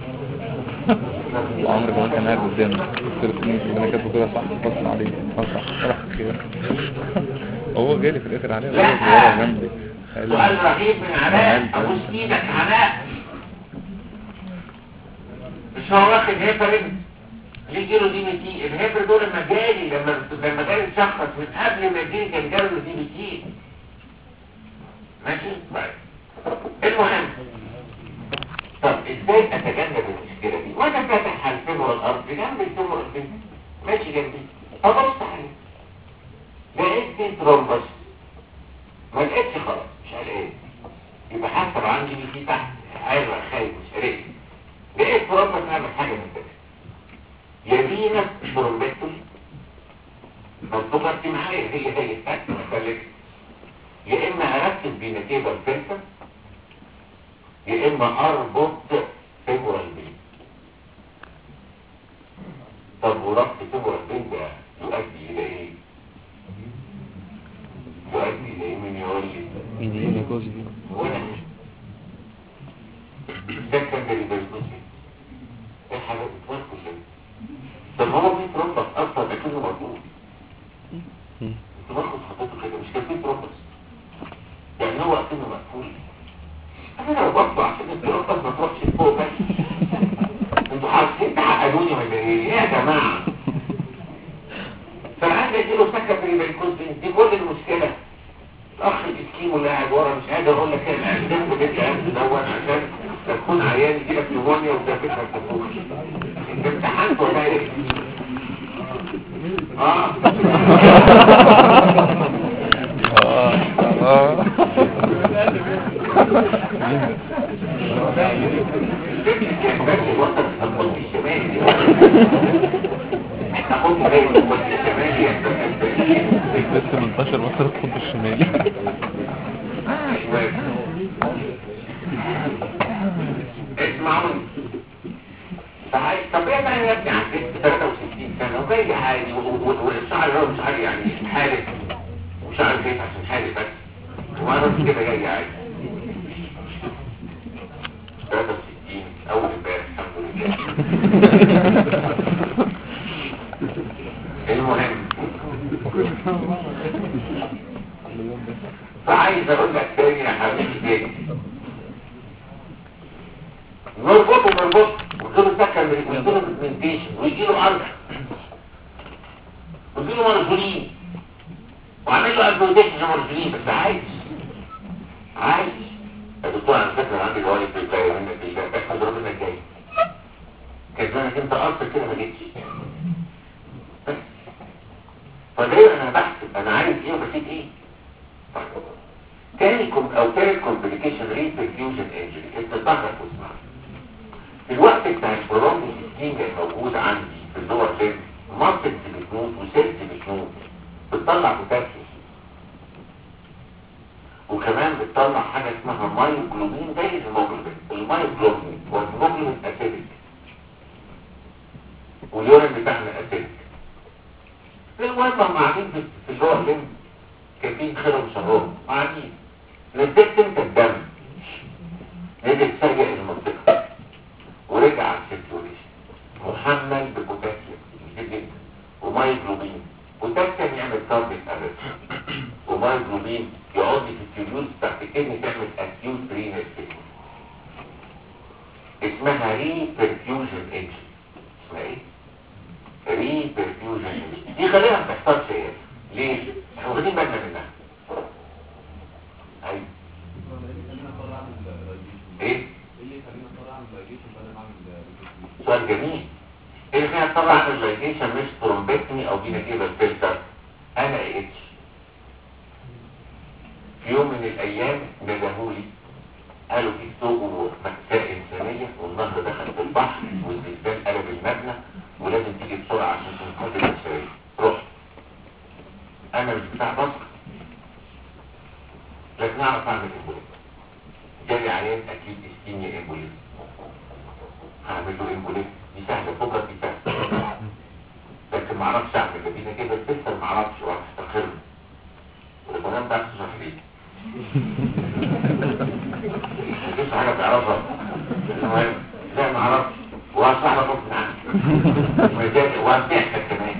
وعمرو كمان كان قاعد قدامي قلت له إني انا كاتبه كده صح بص عليه اه صح راح كده هو جالي في الاخر عليه وهو صغير جنبي قال لي- سؤال رهيب من علاء ابوس ايدك علاء مش هو واخد هيبرين ليه جيله دي بي تي الهيبر دول لما جالي لما لما جالي اتشخص من قبل ما يجيلي كان جاله دي بي تي ماشي طيب المهم طب ازاي اتجنب المشكله دي وانا فاتح على الفيمور الارض جنب الفيمور البنت ماشي جنبي ابص عليه لقيت في ترومبس ما لقيتش خلاص مش هلاقيه يبقى حسب عندي بي تي تحت عايز خايف مش هلاقي لقيت ترومبس نعمل حاجه من كده يمينة ترومبكتومي مظبوطة انت معايا هي هي التاكت مختلفة يا اما اركب بيناتيبال فلتر يا اما اربط فيبرال بين طب وربط فيبرال بين ده يؤدي الى ايه؟ يؤدي الى ايه من يقول لي مين اللي جوزي ولا سكندري بيرسوسي ايه حاجات بتوقف كلها طب هو في ترومبس اصلا اكنه موجود انت باخد خطوته كده مش كان في ترومبس يعني هو اكنه مقفول انا لو بطلع عشان الترومبس ما تروحش لفوق بس انتوا حاسين تعقدوني ولا ايه ايه يا جماعه فانا عايز اديله سكندري بيرسوسي دي كل المشكله الاخ الاسكيمو اللي قاعد ورا مش قادر اقول لك ايه الاعلام بدي قاعد دوت عشان تكون عيان يجي لك نيمونيا وتدافع الكفوف انت امتحنت ولا ايه؟ اه اه اه بس وصل القطب الشمالي احنا قلنا جاي من القطب الشمالي بس 18 مصر القطب الشمالي اسمعوني فهاي طبيعي بقى يا ابني عديت 63 سنة وجاي عادي و- و- والشعر هو مش عارف يعني حالف ومش عارف ايه عشان حالف بس وانا مش كده جاي عادي 63 اول امبارح الحمد لله المهم فعايز اقول لك تاني يا حبيبي تاني نربطه نربطه وكله سكن ويديله دوكيومنتيشن ويجيله ارض ويجيله مرسولين وعامل له ادفوتيشن مرسولين بس عايز عايز دكتور انا فاكر عندي جوائز في الجاي منك بالله احمد ربنا الجاي كذلك انت اصلا كده ما جيتش بس. فدايما انا بحسب انا عايز ايه وبسيب ايه طيب. تاني كوم او تالت كومبليكيشن ري perfusion انجري انت تظهر واسمع في الوقت بتاع البرونج السنين اللي موجود عندي في اللور ليم ماسلز بتموت وسيلز بتموت بتطلع بوتاسيوم وكمان بتطلع حاجه اسمها مايوجلوبين زي الهيموجلوبين المايوجلوبين والهيموجلوبين اسيدك واليورين بتاعنا اسيدك المهم هم قاعدين في في اللور ليم كاتبين خيرهم شهرهم قاعدين نزلت انت الدم نزل سيء المنطقه ورجع على السيركيوليشن محمل ببوتاسيوم كتير جدا ومايجلوبين بوتاسيوم يعمل كارديك ارست ومايجلوبين يقعد في السيلول تحت الكدني تعمل اكيوت رينال فيلير اسمها ري برفيوجن انجن اسمها ايه؟ ري برفيوجن انجن دي غالبا ما بتحصلش ايه؟ ليه؟ احنا واخدين بالنا منها ايوه ايه؟ سؤال جميل اللي فيها طبعا اللايجيشن مش ترومبكتمي او فينا كده فلتر انا اتش في يوم من الايام ندهولي قالوا في سوق مأساة إنسانية والنهر دخل في البحر والزلزال قلب المبنى ولازم تيجي بسرعة عشان تنقذ البشرية رحت أنا مش بتاع بصر لكن أعرف أعمل إمبوليز جالي عيان أكيد إسكيميا إمبوليز هعمل له إمبوليز دي سهلة فكر دي سهلة لكن ما اعرفش اعمل لدينا كده لسه ما اعرفش واستقر والبنات بقى تشرح لي مفيش حاجه تعرفها المهم لا ما اعرفش واشرح لك غصب عنك ومزاج- وامتحك كمان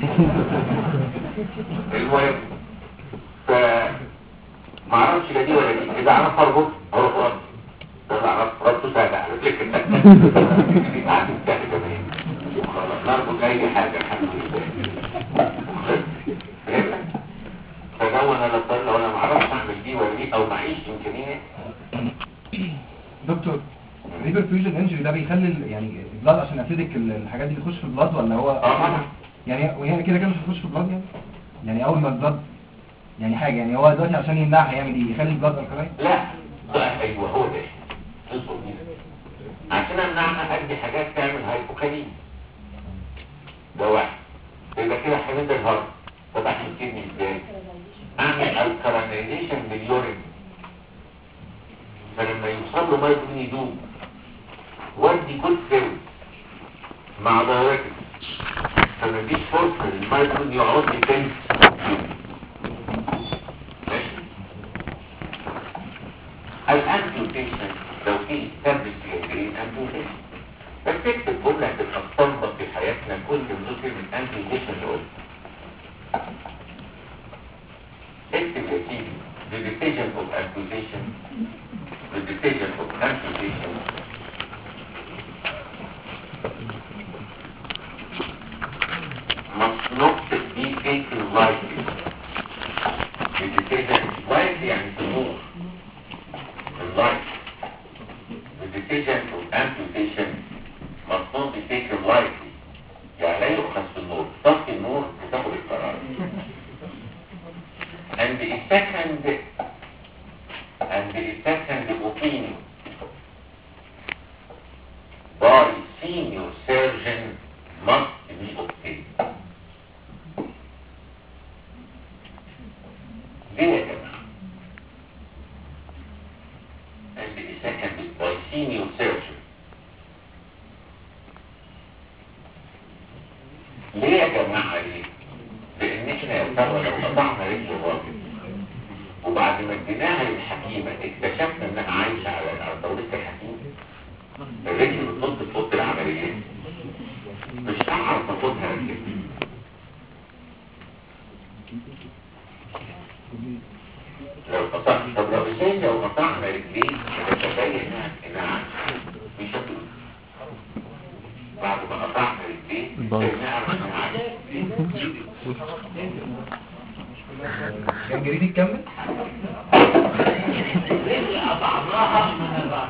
المهم ف ما اعرفش لا دي ولا دي اذا عرفت اربط اروح ربط ده عرفت ربطه سهل على فكره قاعد سهل كمان خلاص نربط اي حاجه الحمد لله فهمت؟ فلو انا لو لو انا ما اعرفش اعمل دي ولا دي او معيش امكانيه دكتور ريبر فيوجن انجري ده بيخلي ال- يعني البلاد عشان اسيدك ال- الحاجات دي بتخش في البلاد ولا هو اه طبعا يعني وهي كده كده مش هتخش في البلاد يعني يعني اول ما البلاد يعني حاجه يعني هو دلوقتي عشان يمنعها هيعمل ايه يخلي البلاد الكلاين لا ده ايوه هو ده اصبر دي عشان امنعها ادي حاجات تعمل هايبوكاليميا ده واحد يبقى كده حميد الهرم طب احنا الكدني ازاي اعمل الكرانيزيشن باليورين فلما يوصل له مايكرون يدوب ودي كل سيل مع دايركت فما فيش فرصه للمايكرون يقعد لي تاني ماشي الانتيوتيشن لو في استابلش جانجرين انتيوتيشن بس تكتب جملة تبقى تطبق في حياتنا كل ذكر من انتيوتيشن اللي قلت اكتب يا سيدي the decision of amputation the decision of amputation must not be taken lightly the decision lightly يعني تمور اللايف the decision of amputation must not be taken lightly يعني لا يؤخذ في النور طفي النور بتاخد القرار and the second and the second opinion by senior surgeon must be obtained ليه يا جماعة and the second by senior surgeon ليه يا جماعة ليه؟ لأن احنا يا ترى لو قطعنا رجل الراجل وبعد ما اديناها للحكيمة اكتشفنا انها عايشة على على طاولة الحكيم الرجل بتنط في اوضه العمليات مش هعرف اخدها رجل لو قطعت طب لو ازاي لو قطعنا رجلين نتبين انها انها عايشة مش هتقول بعد ما قطعنا رجلين ضل. نعرف انها عايشة الجنجري دي تكمل رجل قطعناها ما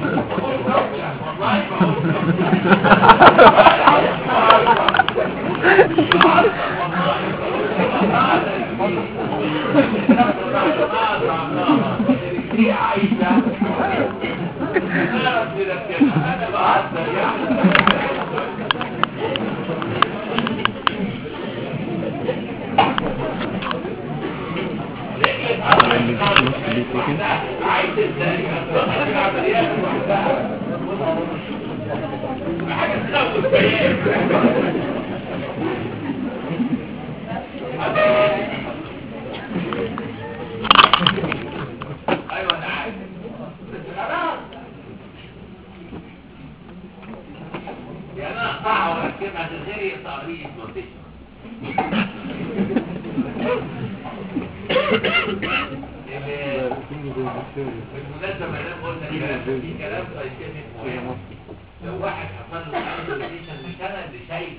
والله بقول دي عايشة أنا أنا بهزر يعني عايز ازاي العمليات لوحدها حاجه تخوف بيان ايوه انا عارف بس خلاص يعني انا اقطعها واركبها من غير تقريب نوتيشن بالمناسبة ما دام قلنا الكلام ده، في كلام ساينتفك مهم لو واحد حصل له ايزوليشن مش انا اللي شايل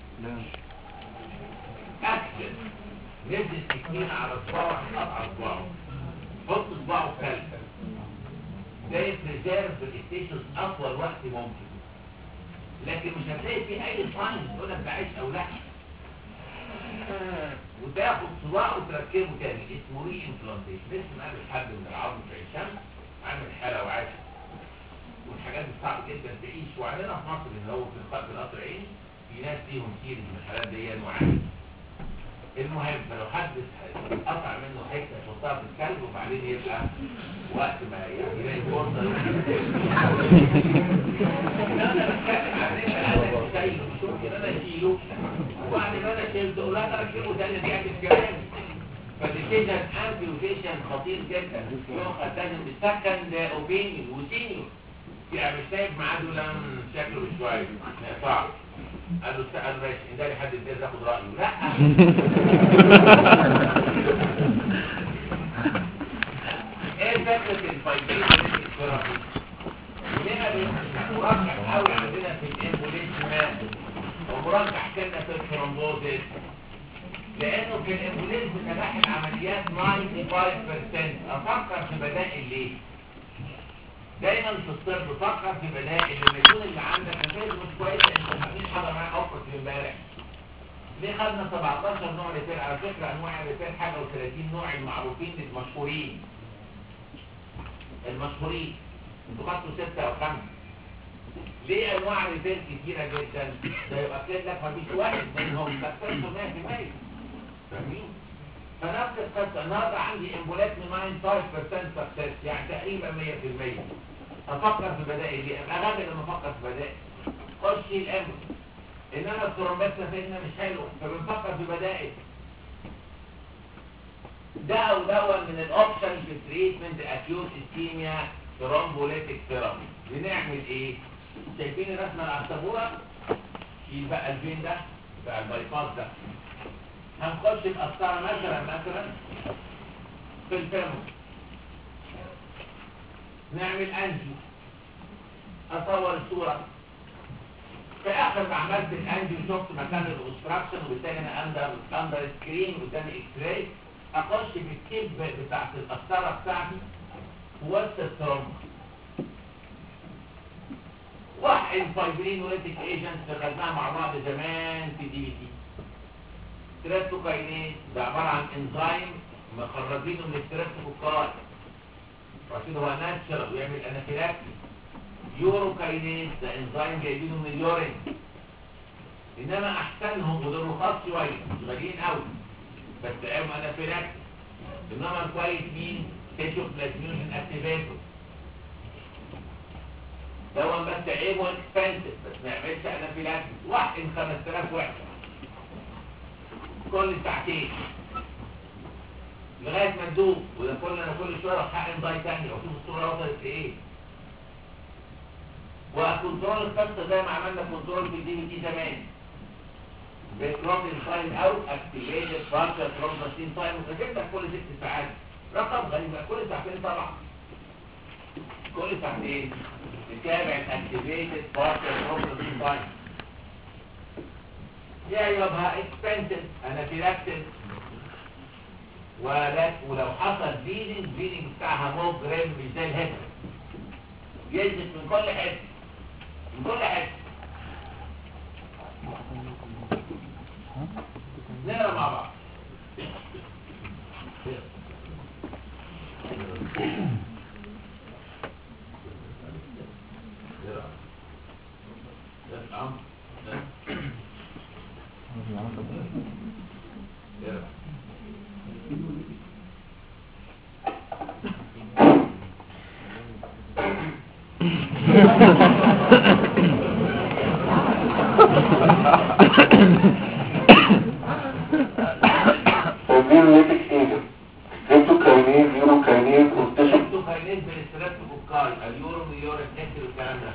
اكشن نزل سكين على صباعه قطع صباعه حط صباعه في كلبه ده يبريزيرف الستيشنز اطول وقت ممكن لكن مش هتلاقي فيه اي ساين تقول لك ده عيش او لا وتاخد صباعه وتركبه تاني اسمه ري امبلانتيشن لسه نقابل حد من العظم في الشمس عامل حاله وعاش والحاجات دي صعب جدا تعيش وعندنا في مصر اللي هو في الخط القطر عيني في ناس ليهم كتير من الحالات دي وعاش المهم فلو حد قطع منه حته يحطها في الكلب وبعدين يبقى وقت ما يعني يلاقي فرصه انا بتكلم عن ان انا شايله مش ممكن انا اشيله وبعد ما انا شيلته لا انا اركبه تاني دي عكس كلامي فالديسيجن امبيوتيشن خطير جدا يؤخذ لازم بسكند اوبينيون وسينيور يعني مش سايب معاه ولا شكله شويه صعب قال له استقل ماشي ده لحد البيت ياخد رايه لا ايه فكره الفايبرين الثيرابي ليه مرجح قوي عندنا في الامبوليزم ومرجح كنا في الثرومبوزيس لانه في الامبوليزم نجاح العمليات 95% افكر في بدائل ليه دايما في الطب فكر في بدائل لما يكون اللي عندك نتائج مش كويسه انت فاهمين حاجه معايا اوفر في امبارح ليه خدنا 17 نوع ريفير على فكره انواع الريفير حاجه و30 نوع المعروفين المشهورين المشهورين انتوا خدتوا ستة او خمسة ليه انواع ريفير كتيرة جدا ده يبقى كده لك مفيش واحد منهم سكسسفول 100% فاهمين فنفس القصة النهارده عندي امبولات من 95% سكسس يعني تقريبا 100% افكر في بدائل دي ابقى غبي لما افكر في بدائل خش الامر انما الترومبات سفينة مش حلوة فبنفكر في بدائل ده او دون من الاوبشن في تريتمنت اكيوت اسكيميا ترومبوليتيك ثيرابي بنعمل ايه شايفين الرسمه اللي على السبوره شيل بقى الفين ده بقى البايباس ده هنخش بقسطره مثلا مثلا في الفيرمو نعمل انجيو اصور الصوره في اخر ما عملت الانجيو شفت مكان الاوبستراكشن وبالتالي انا اندر اندر سكرين قدامي اكس راي اخش بالكيب بتاعت القسطره بتاعتي وسط الترومبا واحد فايبرين وليتك ايجنت خدناها مع بعض زمان في دي بي تي ستريبتوكاينيز ده عباره عن انزيم مخرجينه من الستريبتوكاي وعشان هو ناتشرال ويعمل انافيلاكسي يوروكاينيز ده انزيم جايبينه من اليورين انما احسنهم ودول رخاص شويه مش غاليين قوي بس قاموا انافيلاكسي انما الكويس مين تيشو بلازميوشن اكتيفيتور دون بس عيبه اكسبنسيف بس ما يعملش انافيلاكسيس واحد 5000 وحده كل ساعتين لغايه ما تدوب وده كل انا كل شويه اروح حقن داي تاني واشوف الصوره وصلت لايه وكنترول القصه زي ما عملنا كنترول في الدي تي زمان بتروبين ساين اوت اكتيفيتد بارشل ترومباسين تايم وكتبت كل ست ساعات رقم غريب بقى كل ساعتين طبعا كل ساعتين تتابع الاكتيفيتد بارشل ترومباسين تايم يا يبقى اكسبنسيف انافيلاكسيس ولك ولو حصل بليدنج بليدنج بتاعها مو جرام مش زي الهيبر ينزل من كل حته من كل حته نقرا مع بعض نقرا نقرا نقرا Immunolytic agent. Streptokinase, urokinase, rotation. انتوا كاينين بالستريبتوكوكاي اليورو ويوريك اسيد والكلام ده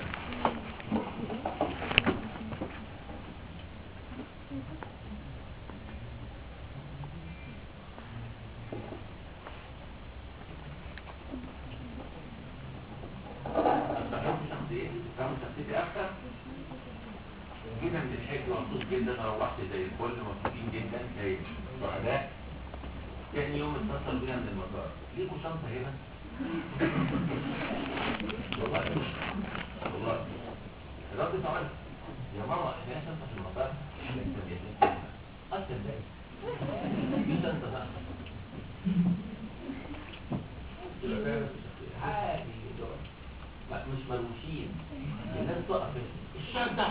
استخدمت شخصيتي تفهموا شخصيتي اكتر جينا من الحج مبسوط جدا روحت زي الفل مبسوطين جدا زي سعداء تاني يوم اتصل بينا من المطار ليكوا شنطه هنا والله والله الراجل سأل يا ماما احنا ليه شنطه في المطار انت يا ستي اصل ازاي دي شنطه بقى قلت له فاهم عادي دول. لا مش مروشين الناس تقف الشنطه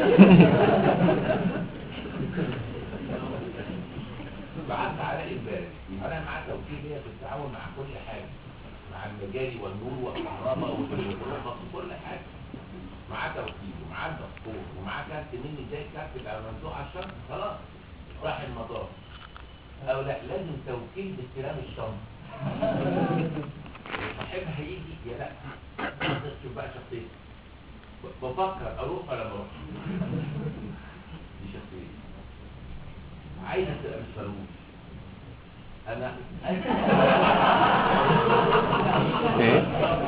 بعت على امبارح انا مع توكيل ليا في التعاون مع كل حاجه مع المجاري والنور والكهرباء والغرفه وكل حاجه معاه توكيل ومعاه الدكتور ومعاه كارت مني زي الكارت اللي ممنوع على الشنطه خلاص راح المطار او لا لازم توكيل باستلام الشنطه صاحبها يجي يا لا شوف بقى شخصيتي ب- بفكر اروح ولا ما اروحش دي شخصيتي عايزه تبقى مش فلوس انا ايه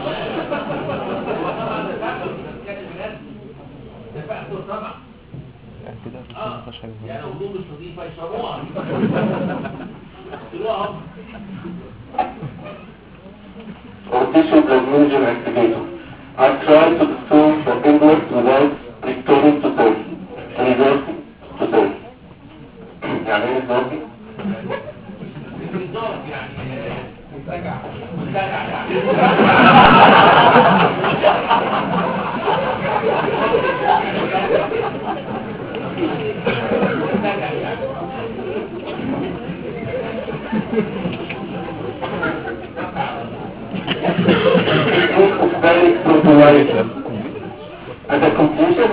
دفعته طبعا يعني كده بس اه ما فيهاش حاجه يعني هدوم مش نظيفه يشربوها يشربوها هم Rotation plasminogen activator. I tried to restore the impulse without returning to source. Reversing to source. يعني ايه reversing؟ بالظبط يعني آه، منتجع منتجع يعني منتجع يعني Very prototype. At the conclusion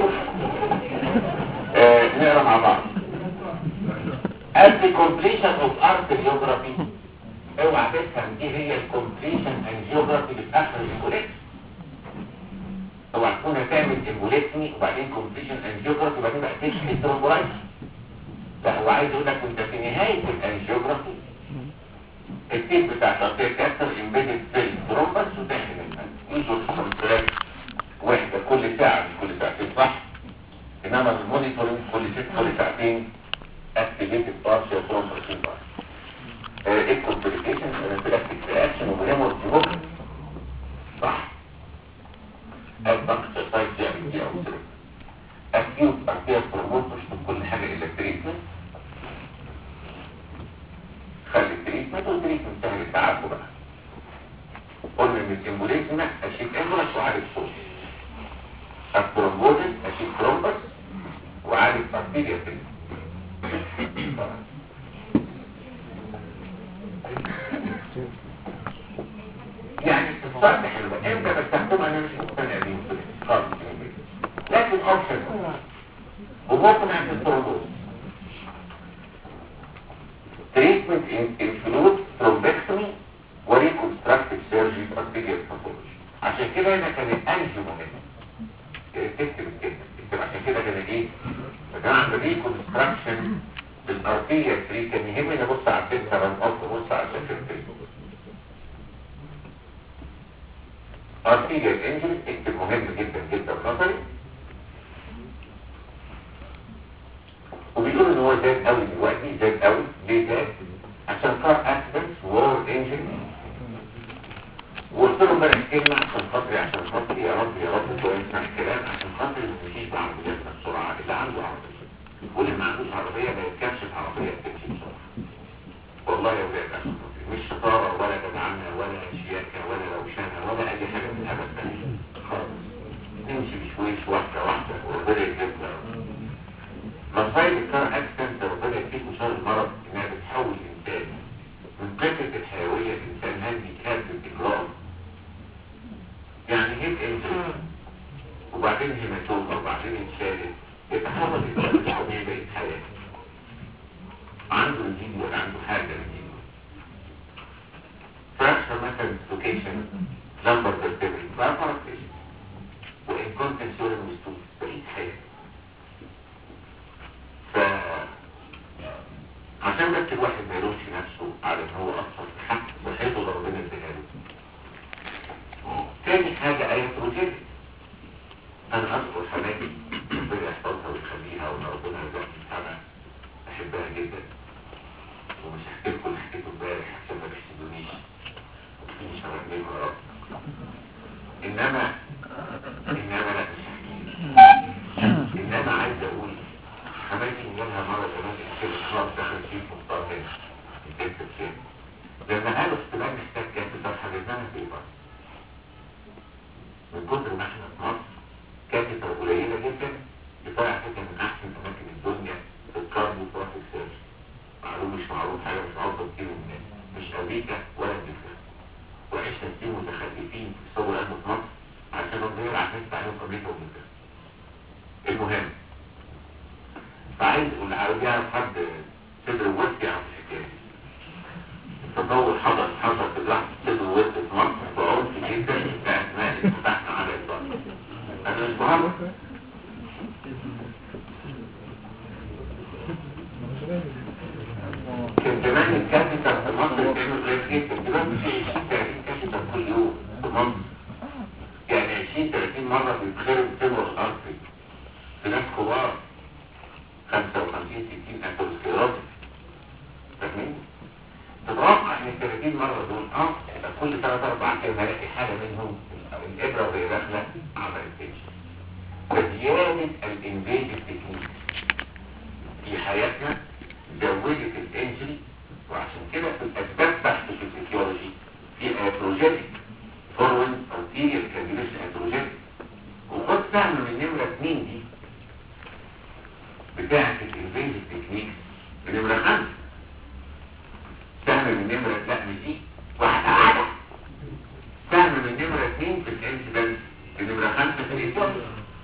آه، نقرا مع بعض. At the completion of arteriography اوعى تفهم دي هي الكومبليشن انجيوجرافي اللي في اخر الامبوليت اوعى تكون هتعمل امبوليتمي وبعدين كومبليشن انجيوجرافي وبعدين بقى تشحن الترومبولايت لا هو عايز يقول لك وانت في نهايه الانجيوجرافي التيب بتاع شرطية كاستر امبيدد في الترومبس وتحمل يوجد كونتراكت واحدة كل ساعة مش كل ساعتين صح انما المونيتورنج كل ست كل ساعتين اكتيفيتد بارشال ترومبس انبار ايه الكومبليكيشن انافيلاكتيك رياكشن وهيمورج ممكن صح البنك سايت يعني دي او سيرك اكيوت ارتيا بروموتوش كل حاجة الا التريتمنت خلي التريتمنت والتريتمنت سهل التعافي بقى قلنا ان الامبوليزم اشيل امبولس وعالج صوت الترومبوزس اشيل ترومبس وعالج بكتيريا تريتمنت يعني الصرف حلوة امتى بستخدمها انا مش مقتنع بيه خالص لكن اوبشن وممكن عند الترومبوز treatment in- include thrombectomy و reconstructive surgery for arterial pathology عشان كده هنا كان الانجيو مهم إيه، تكتب الكلمة تكتب عشان كده كان ايه فكان عند reconstruction بالارتيريال تري كان يهمني ابص على الفلتر او ابص على الشاشة arterial injury اكتب مهم جدا جدا نظري وبيقول ان هو زاد قوي دلوقتي زاد قوي ليه زاد عشان كار اكسيدنت وور انجري وقلت له امبارح كلمه عشان خاطري عشان خاطري يا رب واللي ما عندوش عربية ما يركبش في عربية بتمشي بسرعة والله يا ولاد عشان خاطري مش شطارة ولا جدعنة ولا شياكة ولا روشنة ولا أي حاجة من الهبل ده خالص نمشي بشويش واحدة واحدة وربنا يجيبنا مصايب الكار اكسنت ربنا يديكوا شر المرض انها بتحول الانسان من قصة الحيوية الانسان هندي كاتب اجرام يعني هيك انسان وبعدين هيماتوما وبعدين اتشالت يتحول الانسان الطبيعي بقية حياته عنده نزيد ولا عنده حاجة نزيد فراكشن مثلا ديسلوكيشن لمبر فيرتبري بقى فرقشن وإن كنت سوري مستوى بقيت حياة ف عشان بس الواحد ما يلومش نفسه على ان هو اصلا حق صحته اللي ربنا اداها له تاني حاجة آية بروجيكت انا اذكر حماتي ربنا يحفظها ويخليها وان ربنا يرزقني سنة احبها جدا ومش هحكي لكم اللي حكيته امبارح عشان ما تحسدونيش مش هنعمله يا رب انما انما لا مش هحكي انما عايز اقول حماتي منها مرة زمان كده خلاص دخل فيه مختار هنا البيت فين لما قالوا احتمال محتاج كابيتال حجزناها في ايبار من كتر ما احنا في مصر كابيتال قليلة جدا بتاع حاجة من احسن اماكن الدنيا في الكارديو ترافيك سيرش معلوم مش معروف حاجة مش معروفة كتير من الناس مش امريكا ولا انجلترا وعشنا كتير متخلفين في الصور قلب في مصر عشان ربنا يلعب ناس عليهم في امريكا وانجلترا المهم فعايز اقول عاوز يعرف حد صدر وسط يعرف الحكايه دي التطور حصل حصل في لحظه صدر وسط في مصر بعنف جدا ساعه ما فتحنا على البر انا مش مهم كان زمان الكابيتال في مصر كانوا غير جدا دلوقتي في 20 30 كابيتال كل يوم في مصر يعني 20 30 مره بيتخرب تمر الارض في ناس كبار 55 60 اثيروسكليروز فاهمين؟ تتوقع ان ال 30 مره دول اه يبقى كل 3 4 ايام هلاقي حاجه منهم او الابره وهي داخله عملت تنشن فزياده الانفيجن تكنيك في حياتنا زودت الانجري وعشان كده في الاسباب تحت في الفسيولوجي في اتروجينيك فورورد او تيريال كانديليشن اتروجينيك وخد سهم من نمره 2 دي بتاعة الانفيزيف تكنيك بنمرة خمسة سهم من نمرة لا مش دي واحدة واحدة سهم من نمرة اتنين في الانسيدنس بنمرة خمسة في الإيطالي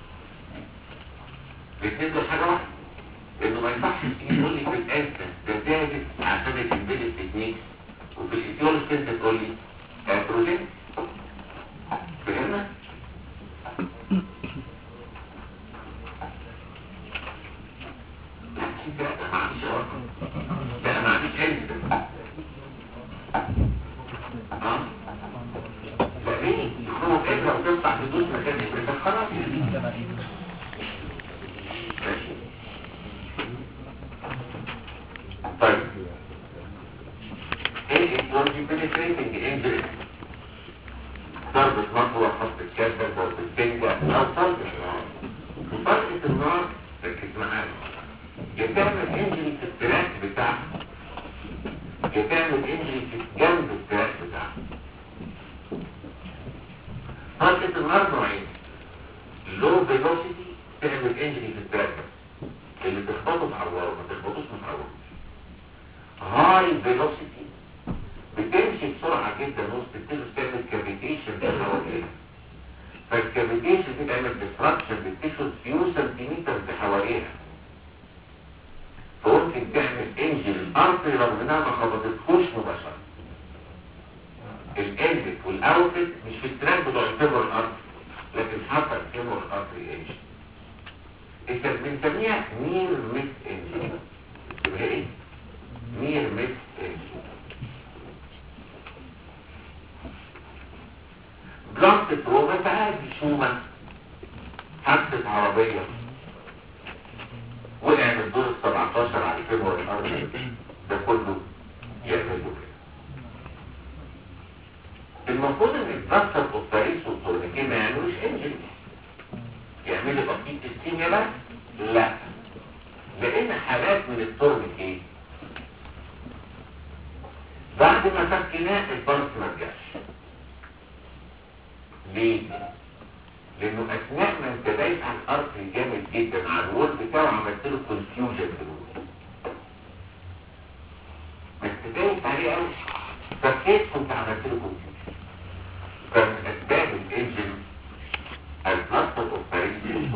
الاثنين دول حاجة واحدة لأنه ما ينفعش تيجي تقول لي في الانسيدنس ده زادت عشان الانفيزيف تكنيك وفي الإيطالي كنت تقول لي بروجين فهمنا؟ لا ما عنديش لا ما عنديش علم اه لا ليه يكونوا كده وتفتح حدود مكان البيت خلاص ماشي طيب ايه الكورجي بنتريتنج انجري ضربة مطوة خط الكاسة ضربة البنجة او طلق النار وطلقة النار ركز معايا يتعمل انجري في التراك بتاعها يتعمل انجري في جنب التراك بتاعها طلقة النار نوعين لو فيلوسيتي تعمل انجري في التراك بس اللي تخبطه تعوره ما تخبطوش ما تعوروش هاي فيلوسيتي بتمشي بسرعة جدا وسط التيلوس تعمل كافيتيشن في حواليها فالكافيتيشن دي تعمل ديستراكشن للتيشوز فيو سنتيمتر حواليها فممكن تعمل انجل الارض رغم انها ما خبطتهوش مباشرة الانجل والاوتد مش في التراك بتوع الفيمور الارض لكن حصل فيمور الارض انجل انت بنسميها نير ميس انجل تبقى ايه؟ نير ميس انجل بلانت تروما تعالي شومة حادثة عربية وقع من الدور ال 17 على الفيمور الارض ده كله يعمل له كده المفروض ان البلاستر والطريق والتورنيكيه ما يعملوش انجل يعملوا تخطيط السيميا بس لا لان حالات من التورنيك ايه بعد ما فكناه البلس ما رجعش ليه لانه اثناء ما انت دايس على الارض جامد جدا على الوول بتاعه عملت له كونفيوجن في الوول ما انت دايس عليه قوي فكيت كنت عملت له كونفيوجن فمن اسباب الانجن البلاستر اوف باريس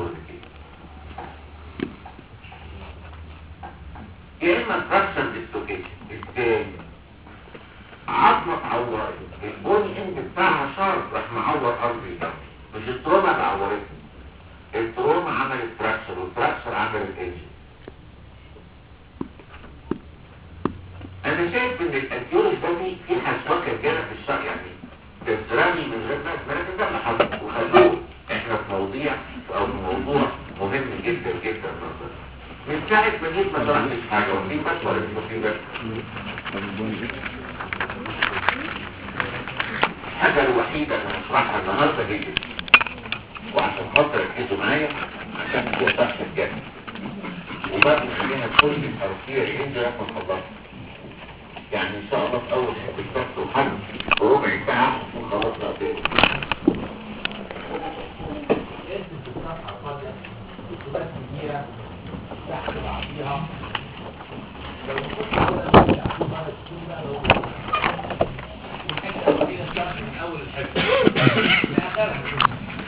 يا اما فراكشن ديسلوكيشن ازاي عظمه اتعورت البوني اند بتاعها شارب راح معور ارضي ده مش التروما اللي عورتني التروما عملت فراكشر والفراكشر عملت انجن انا شايف ان الانتيوريس ده فيه في حشوكه كده في الشرق يعني تترمي من غير ناس مراكز ده اللي حصل وخلوه احنا في مواضيع او في موضوع مهم جدا جدا نظرا من ساعة ما جيت ما شرحتش حاجة وفي بس ولا مش في بس الحاجة الوحيدة اللي هشرحها النهاردة هي دي. وعشان خاطر ركزوا معايا عشان تكون تحت الجنة وبعد خلينا كل الحرفية الهند لما نخلصها يعني ان شاء الله في اول حته بس وحد وربع ساعة وخلاص نقضي ارسم في الصفحة الفاضية رسومات كتيرة تحت بعضيها لو كنت أولا تعطيه مرة تكون بقى لو الحتة الأخيرة الشرح من أول الحتة لآخرها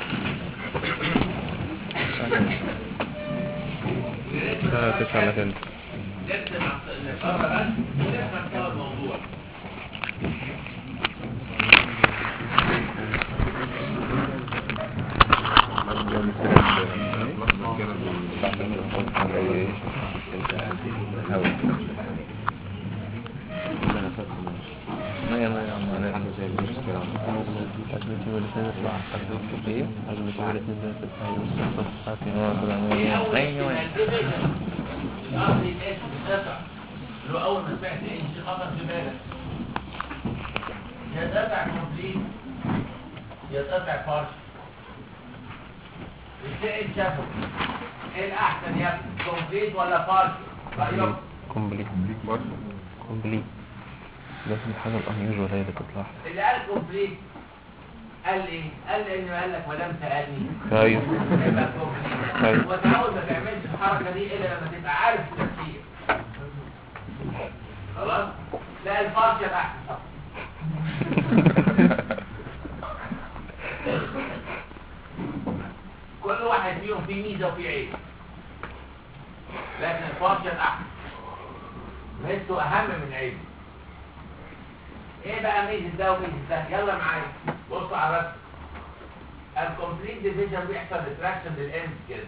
الساعة تسعة إلا تلت نرسم نقرر بس ونفهم سوا الموضوع ايه اول ايوه الارض الناس بتدفع اللي هو اول ما سمعت ان في خطر في بالك يا دفع كومبليت يا دفع بارش السائل شافه ايه الاحسن يا ابني كومبليت ولا بارش رايك كومبليت كومبليت لازم الحاجة الأنيوجوال هي اللي تطلع اللي قال كومبليت قال ايه قال ان قال لك ما دام سالني أيوه يبقى كومبليت أيوه. وتعود ما تعملش الحركه دي الا لما تبقى عارف التفسير خلاص لا البارشل احسن كل واحد فيهم فيه ميزه وفيه عيب لكن البارشل احسن ميزته اهم من عيبه ايه بقى ميزه ده وميزه ده يلا معايا بصوا على الرسم الكومبليت ديفيجن بيحصل ريتراكشن للاند كده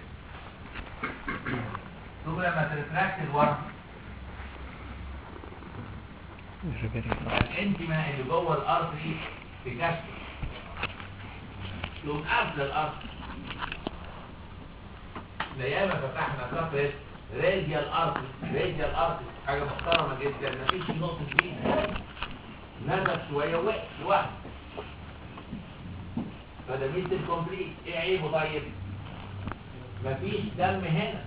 شوف لما تريتراكت لورا الانتما اللي جوه الارض دي تكشف تقوم قافله الارض ياما فتحنا صفحه راديال ارض راديال ارض حاجه محترمه جدا مفيش نقطه فيه نزل شويه ووقف لوحده فده ميزه الكومبليت ايه عيبه طيب مفيش دم هنا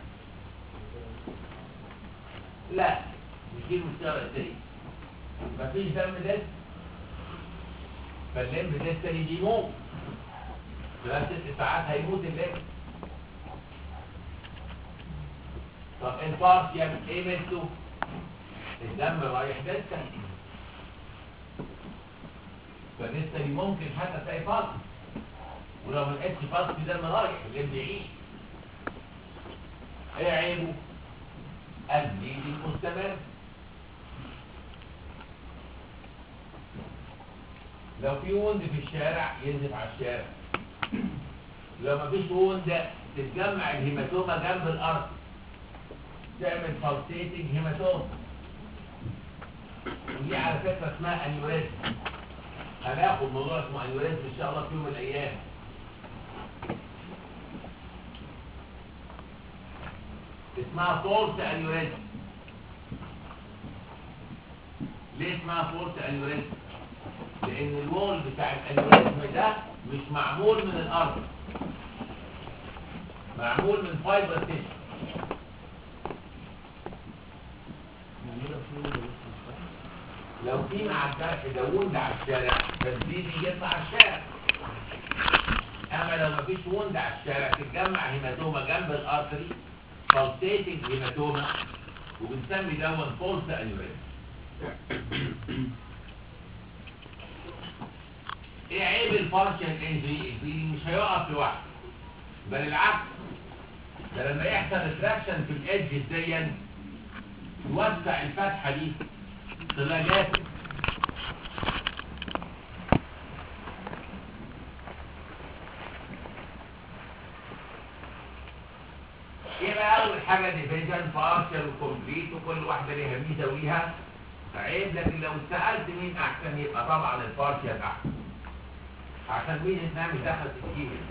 لا مش دي المشكله الرئيسيه مفيش دم ده فاللمب ده التاني بيموت خلال ست ساعات هيموت اللمب طب البارشيال ايه ميزته الدم رايح دلتا فلسه ممكن حتى تلاقي فاضي ولو ما لقيتش فاضي في دم رايح اللمب يعيش ايه عيبه البليد المستمر لو في وند في الشارع ينزف على الشارع لو ما فيش وند تتجمع الهيماتوما جنب الارض تعمل فالسيتنج هيماتوما ودي على فكره اسمها انيوريزم هناخد موضوع اسمه انيوريزم ان شاء الله في يوم من الايام اسمها فورس انيوريزم ليه اسمها فورس انيوريزم لان الوول بتاع الانيوريزم ده مش معمول من الارض معمول من فايبر تيشو لو في مع الجرح ده وند على الشارع فالبيبي يطلع على الشارع اما لو مفيش وند على الشارع تتجمع هيماتوما جنب الارتري فالتيتنج هيماتوما وبنسمي دون فولس انيوريزم ايه عيب البارشال انجري البيبي مش هيقف لوحده بل العكس ده لما يحصل ريتراكشن في الايدج دي يوسع الفتحه دي طلاجات ايه بقى اول حاجه ديفيجن بارشال وكومبليت وكل واحده ليها ميزه وليها عيب لكن لو سالت مين احسن يبقى طبعا البارشال احسن عشان مين النعم دخل في الكيمياء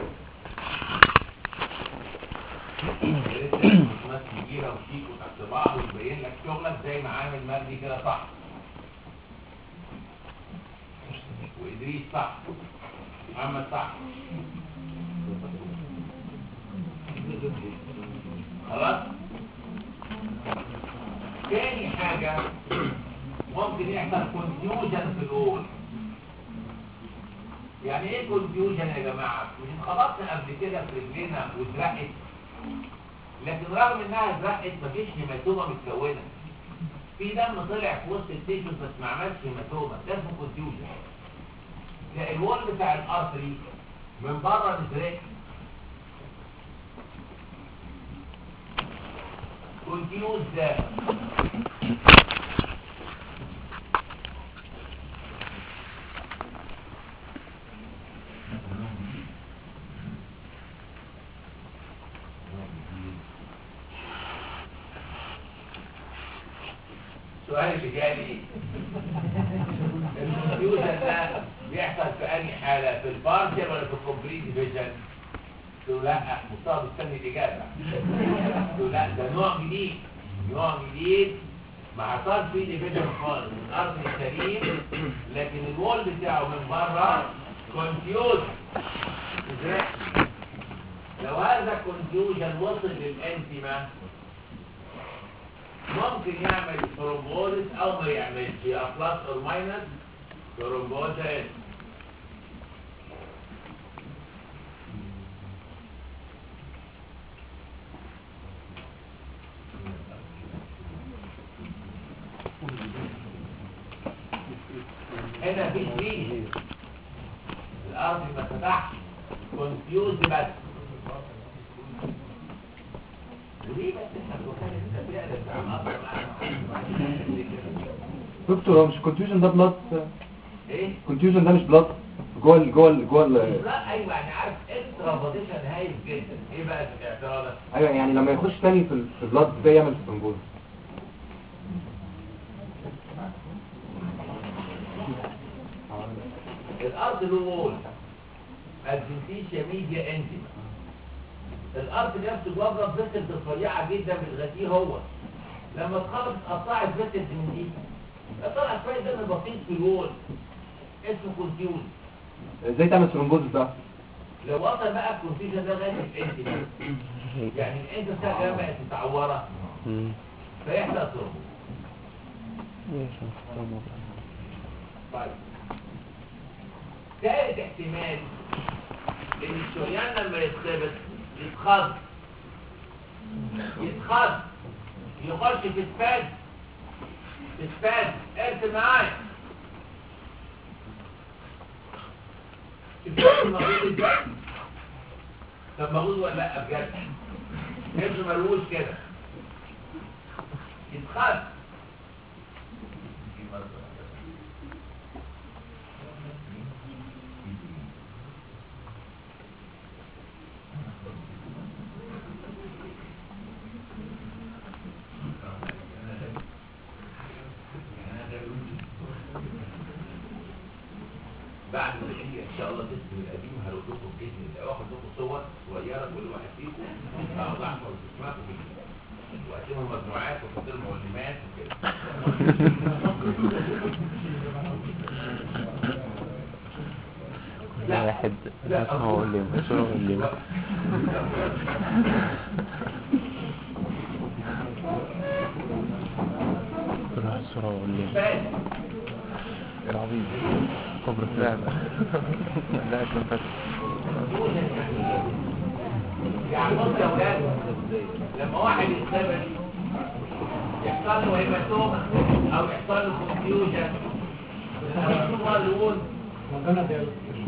رسمات كبيرة وشيك وتحت بعض ويبين لك شغلك زي ما عامل مجدي كده صح وإدريس صح محمد صح خلاص تاني حاجة ممكن يحصل كونفيوجن في الأول يعني ايه كونفيوجن يا جماعة مش اتخبطنا قبل كده في رجلينا واترقت لكن رغم انها اترقت مفيش هيماتوما متكونة في دم طلع في وسط التيشوز بس ما عملش هيماتوما ده اسمه كونفيوجن ده الوول بتاع الارتري من بره مزرق كونفيوز ده السؤال اللي جالي الكونفيوجن ده بيحصل في انهي حاله في البارشل ولا في الكومبليت ديفيجن قلت له لا مصطفى مستني الاجابه قلت له لا ده نوع جديد نوع جديد ما حصلش فيه ديفيجن خالص الارض سليم لكن الوول بتاعه من بره كونفيوجن ازاي لو هذا الكونفيوجن وصل للانتيما ممكن يعمل ثرومبوزس او ما يعملش يا بلس اور ماينس ثرومبوزس هنا في فريز الارض ما فتحش كونفيوز بس وليه بس احنا الوكالة دي بتعرف عن أصل دكتور هو مش كونتيوجن ده بلاد ايه؟ كونتيوجن ده مش بلاد جوه ال- جوه ال- جوه ال- لا ايوه يعني عارف اكسترا بوزيشن هايل جدا ايه بقى اعتراضك؟ ايوه يعني لما يخش تاني في ال- في البلاد ده يعمل ثرومبوز الارض له وول ادفنتيشيا ميديا انتما الارض نفسه جوه فيسل رفيعه جدا بتغذيه هو لما اتخبط اتقطعت فيسل من دي طلع شويه دم بسيط في الوول اسمه كونتيوز ازاي تعمل ثرومبوز بقى لو وصل بقى الكونتيوجن ده لغايه الانتما يعني الانت بتاعتها بقت متعوره مم. فيحصل ثرومبوز ماشي هنختار طيب ثالث احتمال ان الشريان لما يتخبط يتخض يتخض يخش في سباد في سباد ارسم معايا شفت المغلوط ازاي؟ طب مغلوط ولا لا بجد؟ ارسم ملوش كده يتخض بعد ما تيجي ان شاء الله تسم القديم هلو لكم باذن الله واخد لكم صور صغيره كل واحد فيكم هقعد احفظ اسمائكم فيها واقسمهم مجموعات واحط لهم معلومات وكده كل واحد اسمه هو اللي اسمه هو اللي كل واحد صورة هو اللي فات رهيب قبر فعلا لا كان فتح يعني بص يا ولاد لما واحد يتسبب يحصل له هيماتوما او يحصل له كونفيوجن الهيماتوما يقول ربنا ده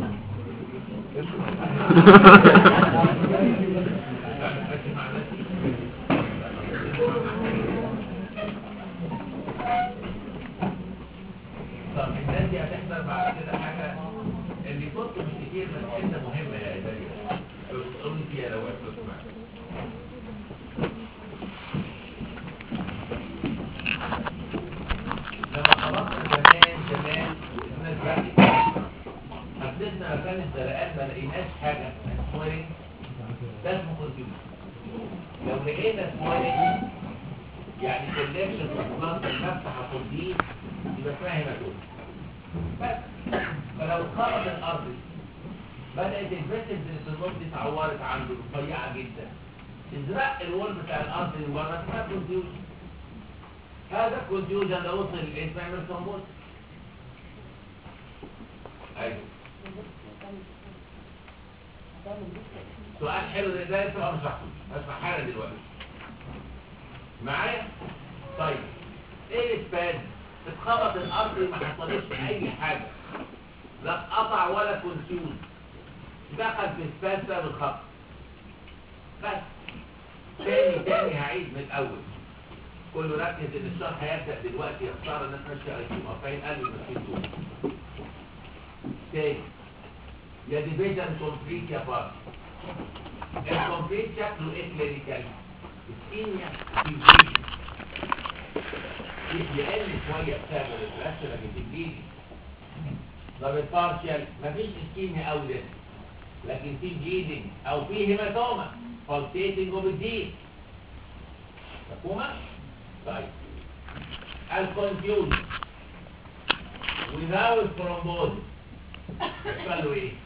طب الناس دي هتحضر بعد كده حاجه اللي كنت مش كتير بس حته مهمه يا اداري تقولي فيها لو وقت تسمع لما خلصنا زمان زمان الناس بقت حددنا مكان الزرقان ما لقيناش حاجه اسمها ايه؟ ده اسمه كونتيوم لو لقينا اسمه ايه؟ يعني كولكشن اوف المفتح الصديق يبقى اسمها هيماتوم بس فلو اتخرج الارض بدات الفيسلز اللي في النص دي اتعورت عنده رفيعه جدا ازرق الوول بتاع الارض اللي بره اسمها كونتيوجن هذا الكونتيوجن لو وصل للاسم يعمل ثرومبوز ايوه سؤال حلو ده ده لسه مش هحكي هشرح حالا دلوقتي معايا طيب ايه الاسبان اتخبط الارض ما حصلش اي حاجه لا اتقطع ولا كونسيوم دخل في اسبان بسبب الخبط بس تاني تاني هعيد من الاول كله ركز ان الشرح هيبدا دلوقتي يا خساره الناس ماشيه على الكيمو فاهم قلبي المسكين دول تاني يا ديفيجن كومبليت يا بار الكومبليت شكله ايه كلينيكال الكيميا في يقل شويه بسبب الريفراكشن لكن تجيلي طب البارشال مفيش اسكيميا او ده لكن في جيدنج او في هيماتوما فالتيتنج وبتزيد مفهومه؟ طيب الكونفيوجن without thrombosis يحصل له ايه؟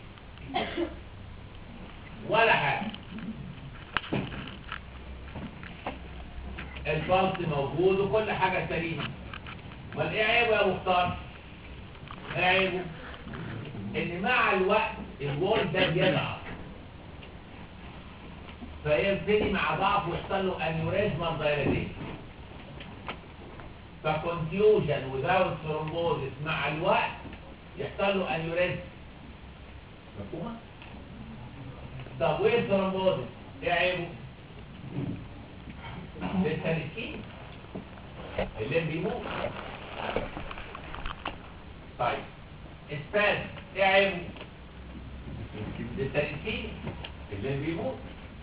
ولا حاجه البلس موجود وكل حاجة سليمة امال ايه عيبه يا مختار ايه عيبه ان مع الوقت الوول ده بيضعف فيبتدي مع ضعف ويحصل له انيوريزما دايلاتيشن فكونفيوجن without thrombosis مع الوقت يحصل له انيوريزم مفهومه طب وايه الثرومبوزس ايه عيبه للتركيب اللي بيموت طيب اسبان ايه عيبه للتركيب اللي بيموت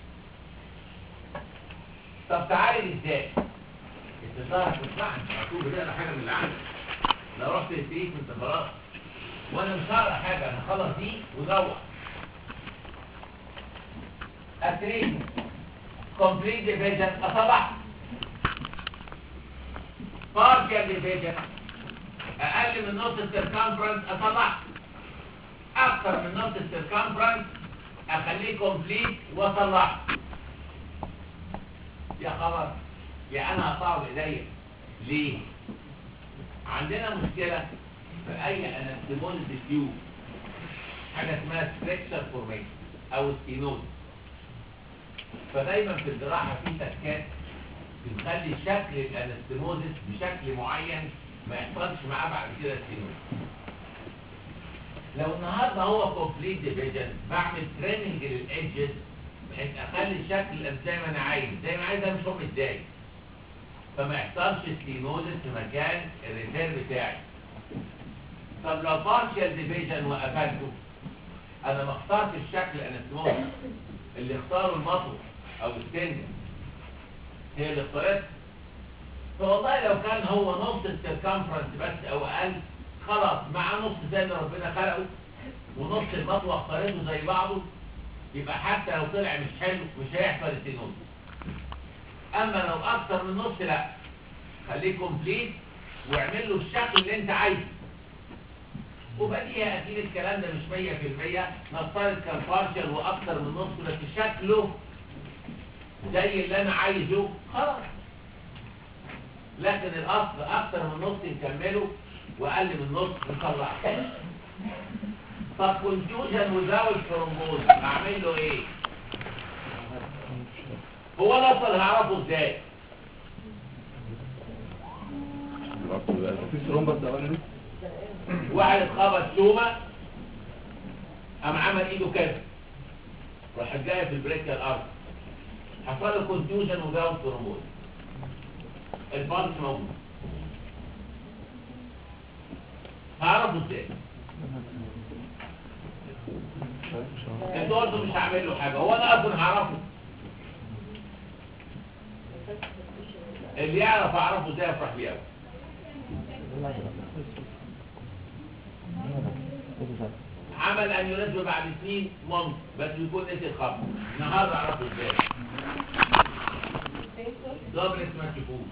طب تعالي ازاي انت ظاهر تسمعني مكتوب بتقرا حاجه من اللي عندك لو رحت للتريك انت خلاص وانا مش هقرا حاجه انا هخلص دي وروح التريك complete division أصبح partial division أقل من نص السيركمفرنس أصبح أكثر من نص السيركمفرنس أخليه complete وأصلح يا خبر يا أنا هقطعه بإيديا ليه؟ عندنا مشكلة في أي أنستيمول ديفيوز حاجة اسمها ستريكشر فورميشن أو ستينوز فدايما في الجراحة في تكات بتخلي شكل الانستموزس بشكل معين ما يحصلش معاه بعد كده ستينوز لو النهارده هو كومبليت ديفيجن بعمل تريننج للايدجز بحيث اخلي الشكل زي ما انا عايز زي ما عايز امشي ازاي فما يحصلش ستينوزس في مكان الريتير بتاعي طب لو بارشال ديفيجن وقفلته انا ما اخترتش الشكل الانستموزس اللي اختاروا المطر او السنجة هي اللي اختارتها فوالله لو كان هو نص السيركمفرنس بس او اقل خلاص مع نص زي ما ربنا خلقه ونص المطوة اختارته زي بعضه يبقى حتى لو طلع مش حلو مش هيحصل السينوز اما لو اكتر من نص لا خليه كومبليت واعمل له الشكل اللي انت عايزه وبديهي اكيد الكلام ده مش 100% نفترض كان بارشل واكتر من نص بس شكله زي اللي انا عايزه خلاص لكن الاصل اكتر من نص نكمله واقل من نص نطلع طب كونفيوجن وزاوج ثرومبوز اعمل له ايه هو انا اصلا هعرفه ازاي في سروم بس اولاني واحد اتخبط تومه قام عمل ايده كده راح جاي في البريكيال ارض حصل له كونفيوجن وزاوج ثرومبوز البالس موجود هعرفه ازاي انتوا قلتوا مش هعمل له حاجه هو انا اصلا هعرفه اللي يعرف اعرفه ازاي افرح بيه قوي عمل انيوريزم بعد سنين ممكن بس يكون نسي الخبر النهارده اعرفه ازاي دبلت ما تشوفوش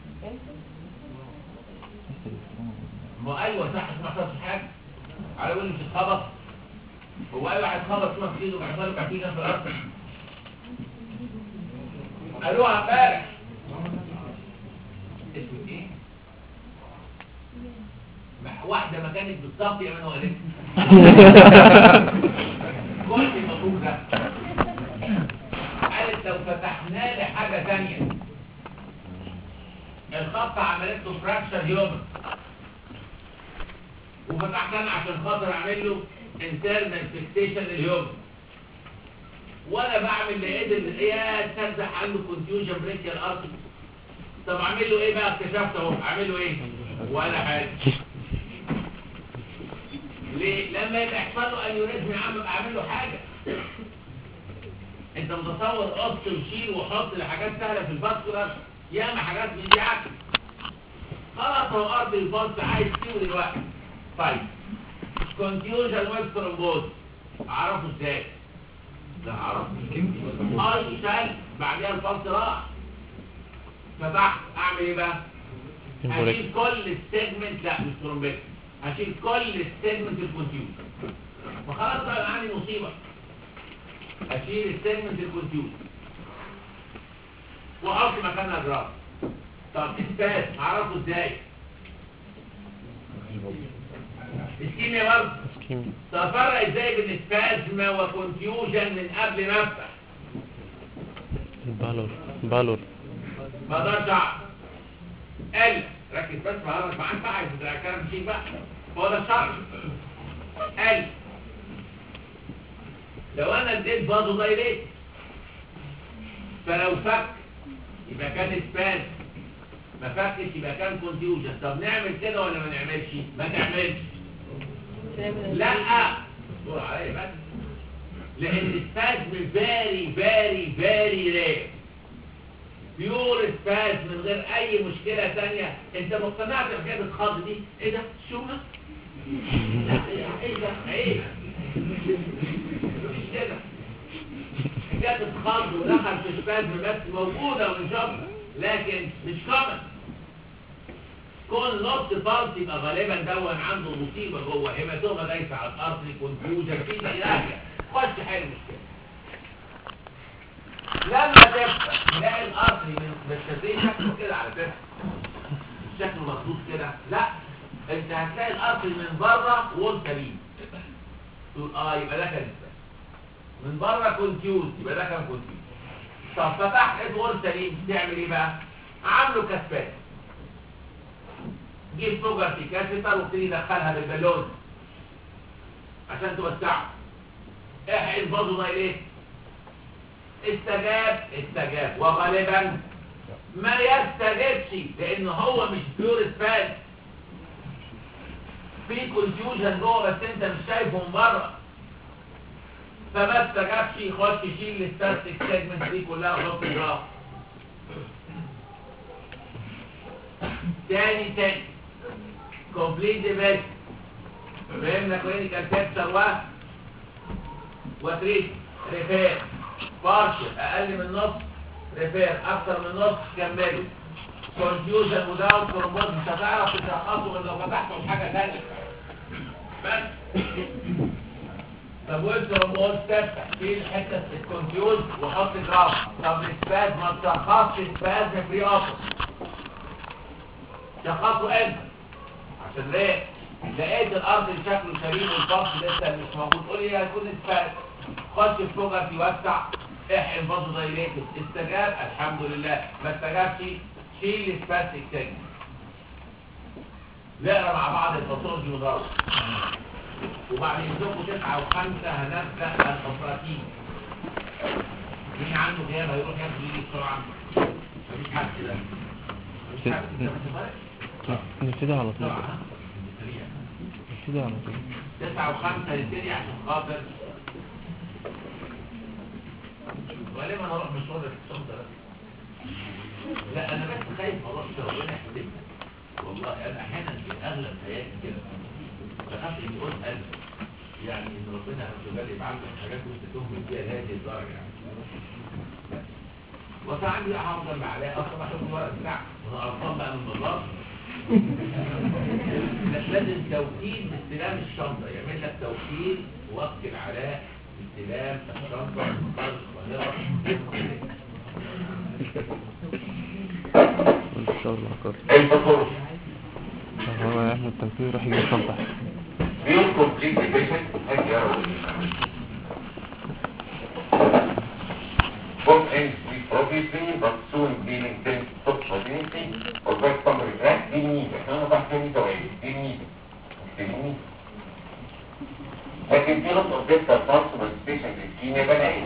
ما ايوه صح ما حصلش حاجه على وين مش اتخبط هو اي واحد خبط سمك في ايده وحصل له كعبيه في الارض قالوها امبارح اسمه ايه؟ مع- واحده ما كانت بالظبط يا من هو قالت كل المفروض ده قالت لو فتحنا لي حاجه ثانيه الخطه عملت له فراكشر هيومن وفتحت انا عشان خاطر اعمل له انترنال فيكسيشن للهيومن وانا بعمل لقيت ال- يا تصدق عنده كونفيوجن بريكيال ارتري طب اعمل له ايه بقى اكتشفت اهو اعمل له ايه ولا حاجه ليه لما يبقى يحصل له انيوريزم يا عم اعمل له حاجه انت متصور قص وشيل وحط لحاجات سهله في الباسكولار ياما حاجات من دي عكس خلاص هو ارض الباص عايز فيه دلوقتي طيب كونفيوجن ويب ترومبوز اعرفه ازاي لا اعرفه اه يشتغل بعدها الباص راح فتحت اعمل ايه بقى هشيل كل السيجمنت لا مش ترومبيت هشيل كل السيجمنت الكونفيوز فخلاص بقى أنا عندي مصيبه هشيل السيجمنت الكونفيوز واحط مكانها جراف طب اسباس هعرفه ازاي اسكيميا برضه اسكيميا تفرق ازاي بين سبازما وكونفيوجن من قبل ما افتح البالور بالور ما اقدرش اعرف قال ركز بس معاك معاك بقى عايز الكلام شيء بقى هو ده الشرط قال لو انا اديت بازو دايريت فلو فك يبقى كان سباز ما فكش يبقى كان كونفيوجن طب نعمل كده ولا ما نعملش ما نعملش لا دور عليا بس لان السبازم فيري فيري فيري رير بيور سباز من غير اي مشكلة تانية انت مقتنعت بحكاية الخض دي ايه ده شومة لا ايه ده عيب مش كده حكاية الخض ودخل في سباز بس موجودة ونشوفها لكن مش كومن كون نص بالس يبقى غالبا دون عنده مصيبة جوه هيماتوما دايسة على الارض كونفيوجن في دايرة خش حل المشكلة لما تفتح تلاقي الارض من بالشكل شكله كده على فكره شكله مخطوط كده لا انت هتلاقي الارض من بره وول سليم تقول اه يبقى ده كان إسبان. من بره كونفيوز يبقى ده كان كونفيوز طب فتحت لقيت وول سليم تعمل ايه بقى عامله كسبان جيب سوجر في كاسيتر وابتدي يدخلها بالبالون عشان توسعه احقن برضه دايليت استجاب استجاب وغالبا ما يستجبش لان هو مش بيور سباس في كونفيوجن جوه بس انت مش شايفه من بره فما استجابش يخش يشيل الستاتيك سيجمنت دي كلها ويحط جراف تاني تاني كومبليت ديفيجن فهمنا كلينيكال بيكتشر و وتريت ريفير بارشل اقل من نص ريفير اكتر من نص كملوا كونفيوجن وداون كروموز مش هتعرف تشخصه غير لو فتحته حاجه ثانيه بس طب والكروموز تفتح في حته الكونفيوز وحط جراف طب السباز ما تشخصش السباز بري اوبر شخصه امتى عشان ليه لقيت الارض اللي شكله سليم والباص لسه مش موجود قول لي هيكون اسفل خش في فوجر يوسع احقن باص دايريتد استجاب الحمد لله ما استجابش شيل السباستيك تاني نقرا مع بعض الباثولوجي وضرب وبعد يزقوا تسعة وخمسة هنبدأ الأوبراتيف مين عنده غياب هيروح ياخد يجي بسرعة مفيش حد كده مفيش حد كده نبتدي على طول بسرعة بقى. ها؟ سريع. نبتدي على طول تسعة وخمسة نبتدي عشان خاطر غالبا هروح مشوار الصوم ده لا انا بس خايف ما اروحش ربنا يحسبنا والله انا احيانا في اغلب حياتي كده بخاف اني اقول قلب يعني ان ربنا عز وجل يبعت لك حاجات وانت تهمل فيها لهذه الدرجه يعني وساعات بقى هفضل اللي عليا اصلا بشوف الورق بتاعك وانا قرفان بقى من النظام لازم توكيل باستلام الشنطه يعمل لك توكيل وكل على استلام الشنطه من قرية القاهره ان شاء الله خير الباثولوجي هو يعمل التنفيذ يروح يجيب شنطة بيون كومبليت ديفيشن هاي يا رب Both ends speak obviously, but soon being tends to stop mobility or back from regret, being needed. احنا نضع تاني توعيد being needed. being needed. لكن في نقطة objective parts of the patient ischemia بلاقيه.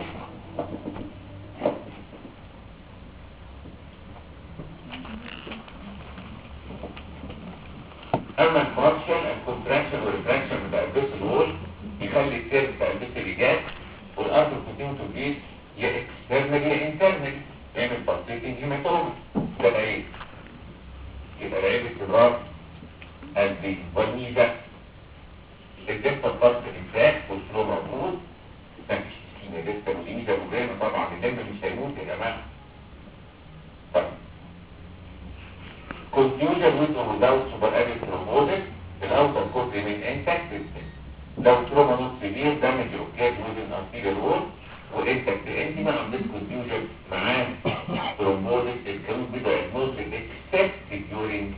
اما الفراكشن الكونتراكشن والريتراكشن بتاع البيس الوول يخلي الكيرف بتاع البيس اللي جات والارض كونتينيو تو بيس يا اكسترنالي يا انترنالي يعمل بالسيتنج هيماتوما ده العيب يبقى العيب استمرار قلبي والميزه الدكتور فرق الانفاق والفلو موجود مفيش سكينه دكتور ودي ميزه مهمه طبعا الدم مش هيموت يا جماعه طيب confusion with or without superadded thrombosis the outer cord remain intact لو trauma not severe damage occurred within arterial wall وانتكت انتما عن this confusion معاه thrombosis it can be diagnosed except during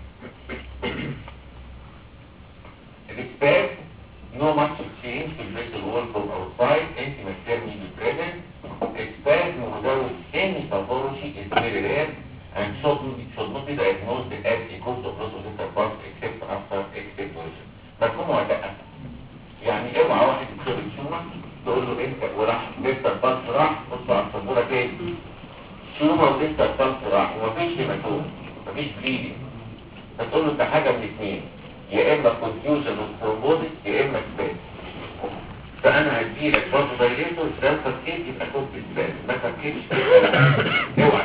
expect no much change in vessel wall from outside intima care may be present expect without any pathology is very rare and should, should not be diagnosed as a cause of loss of intercourse except after extirpation. مفهوم ولا لا؟ يعني اوعى واحد يكتب الشومة تقول له انت وراح لسه البلس راح بص على السبورة تاني شومة ولسه البلس راح ومفيش هيماتوم مفيش بليدنج فتقول له انت حاجة من اثنين يا اما كونفيوجن وثرومبوزيس يا اما سباس فانا هديلك برضه دايريتور ده فكيت يبقى كنت سباس ما فكيتش اوعى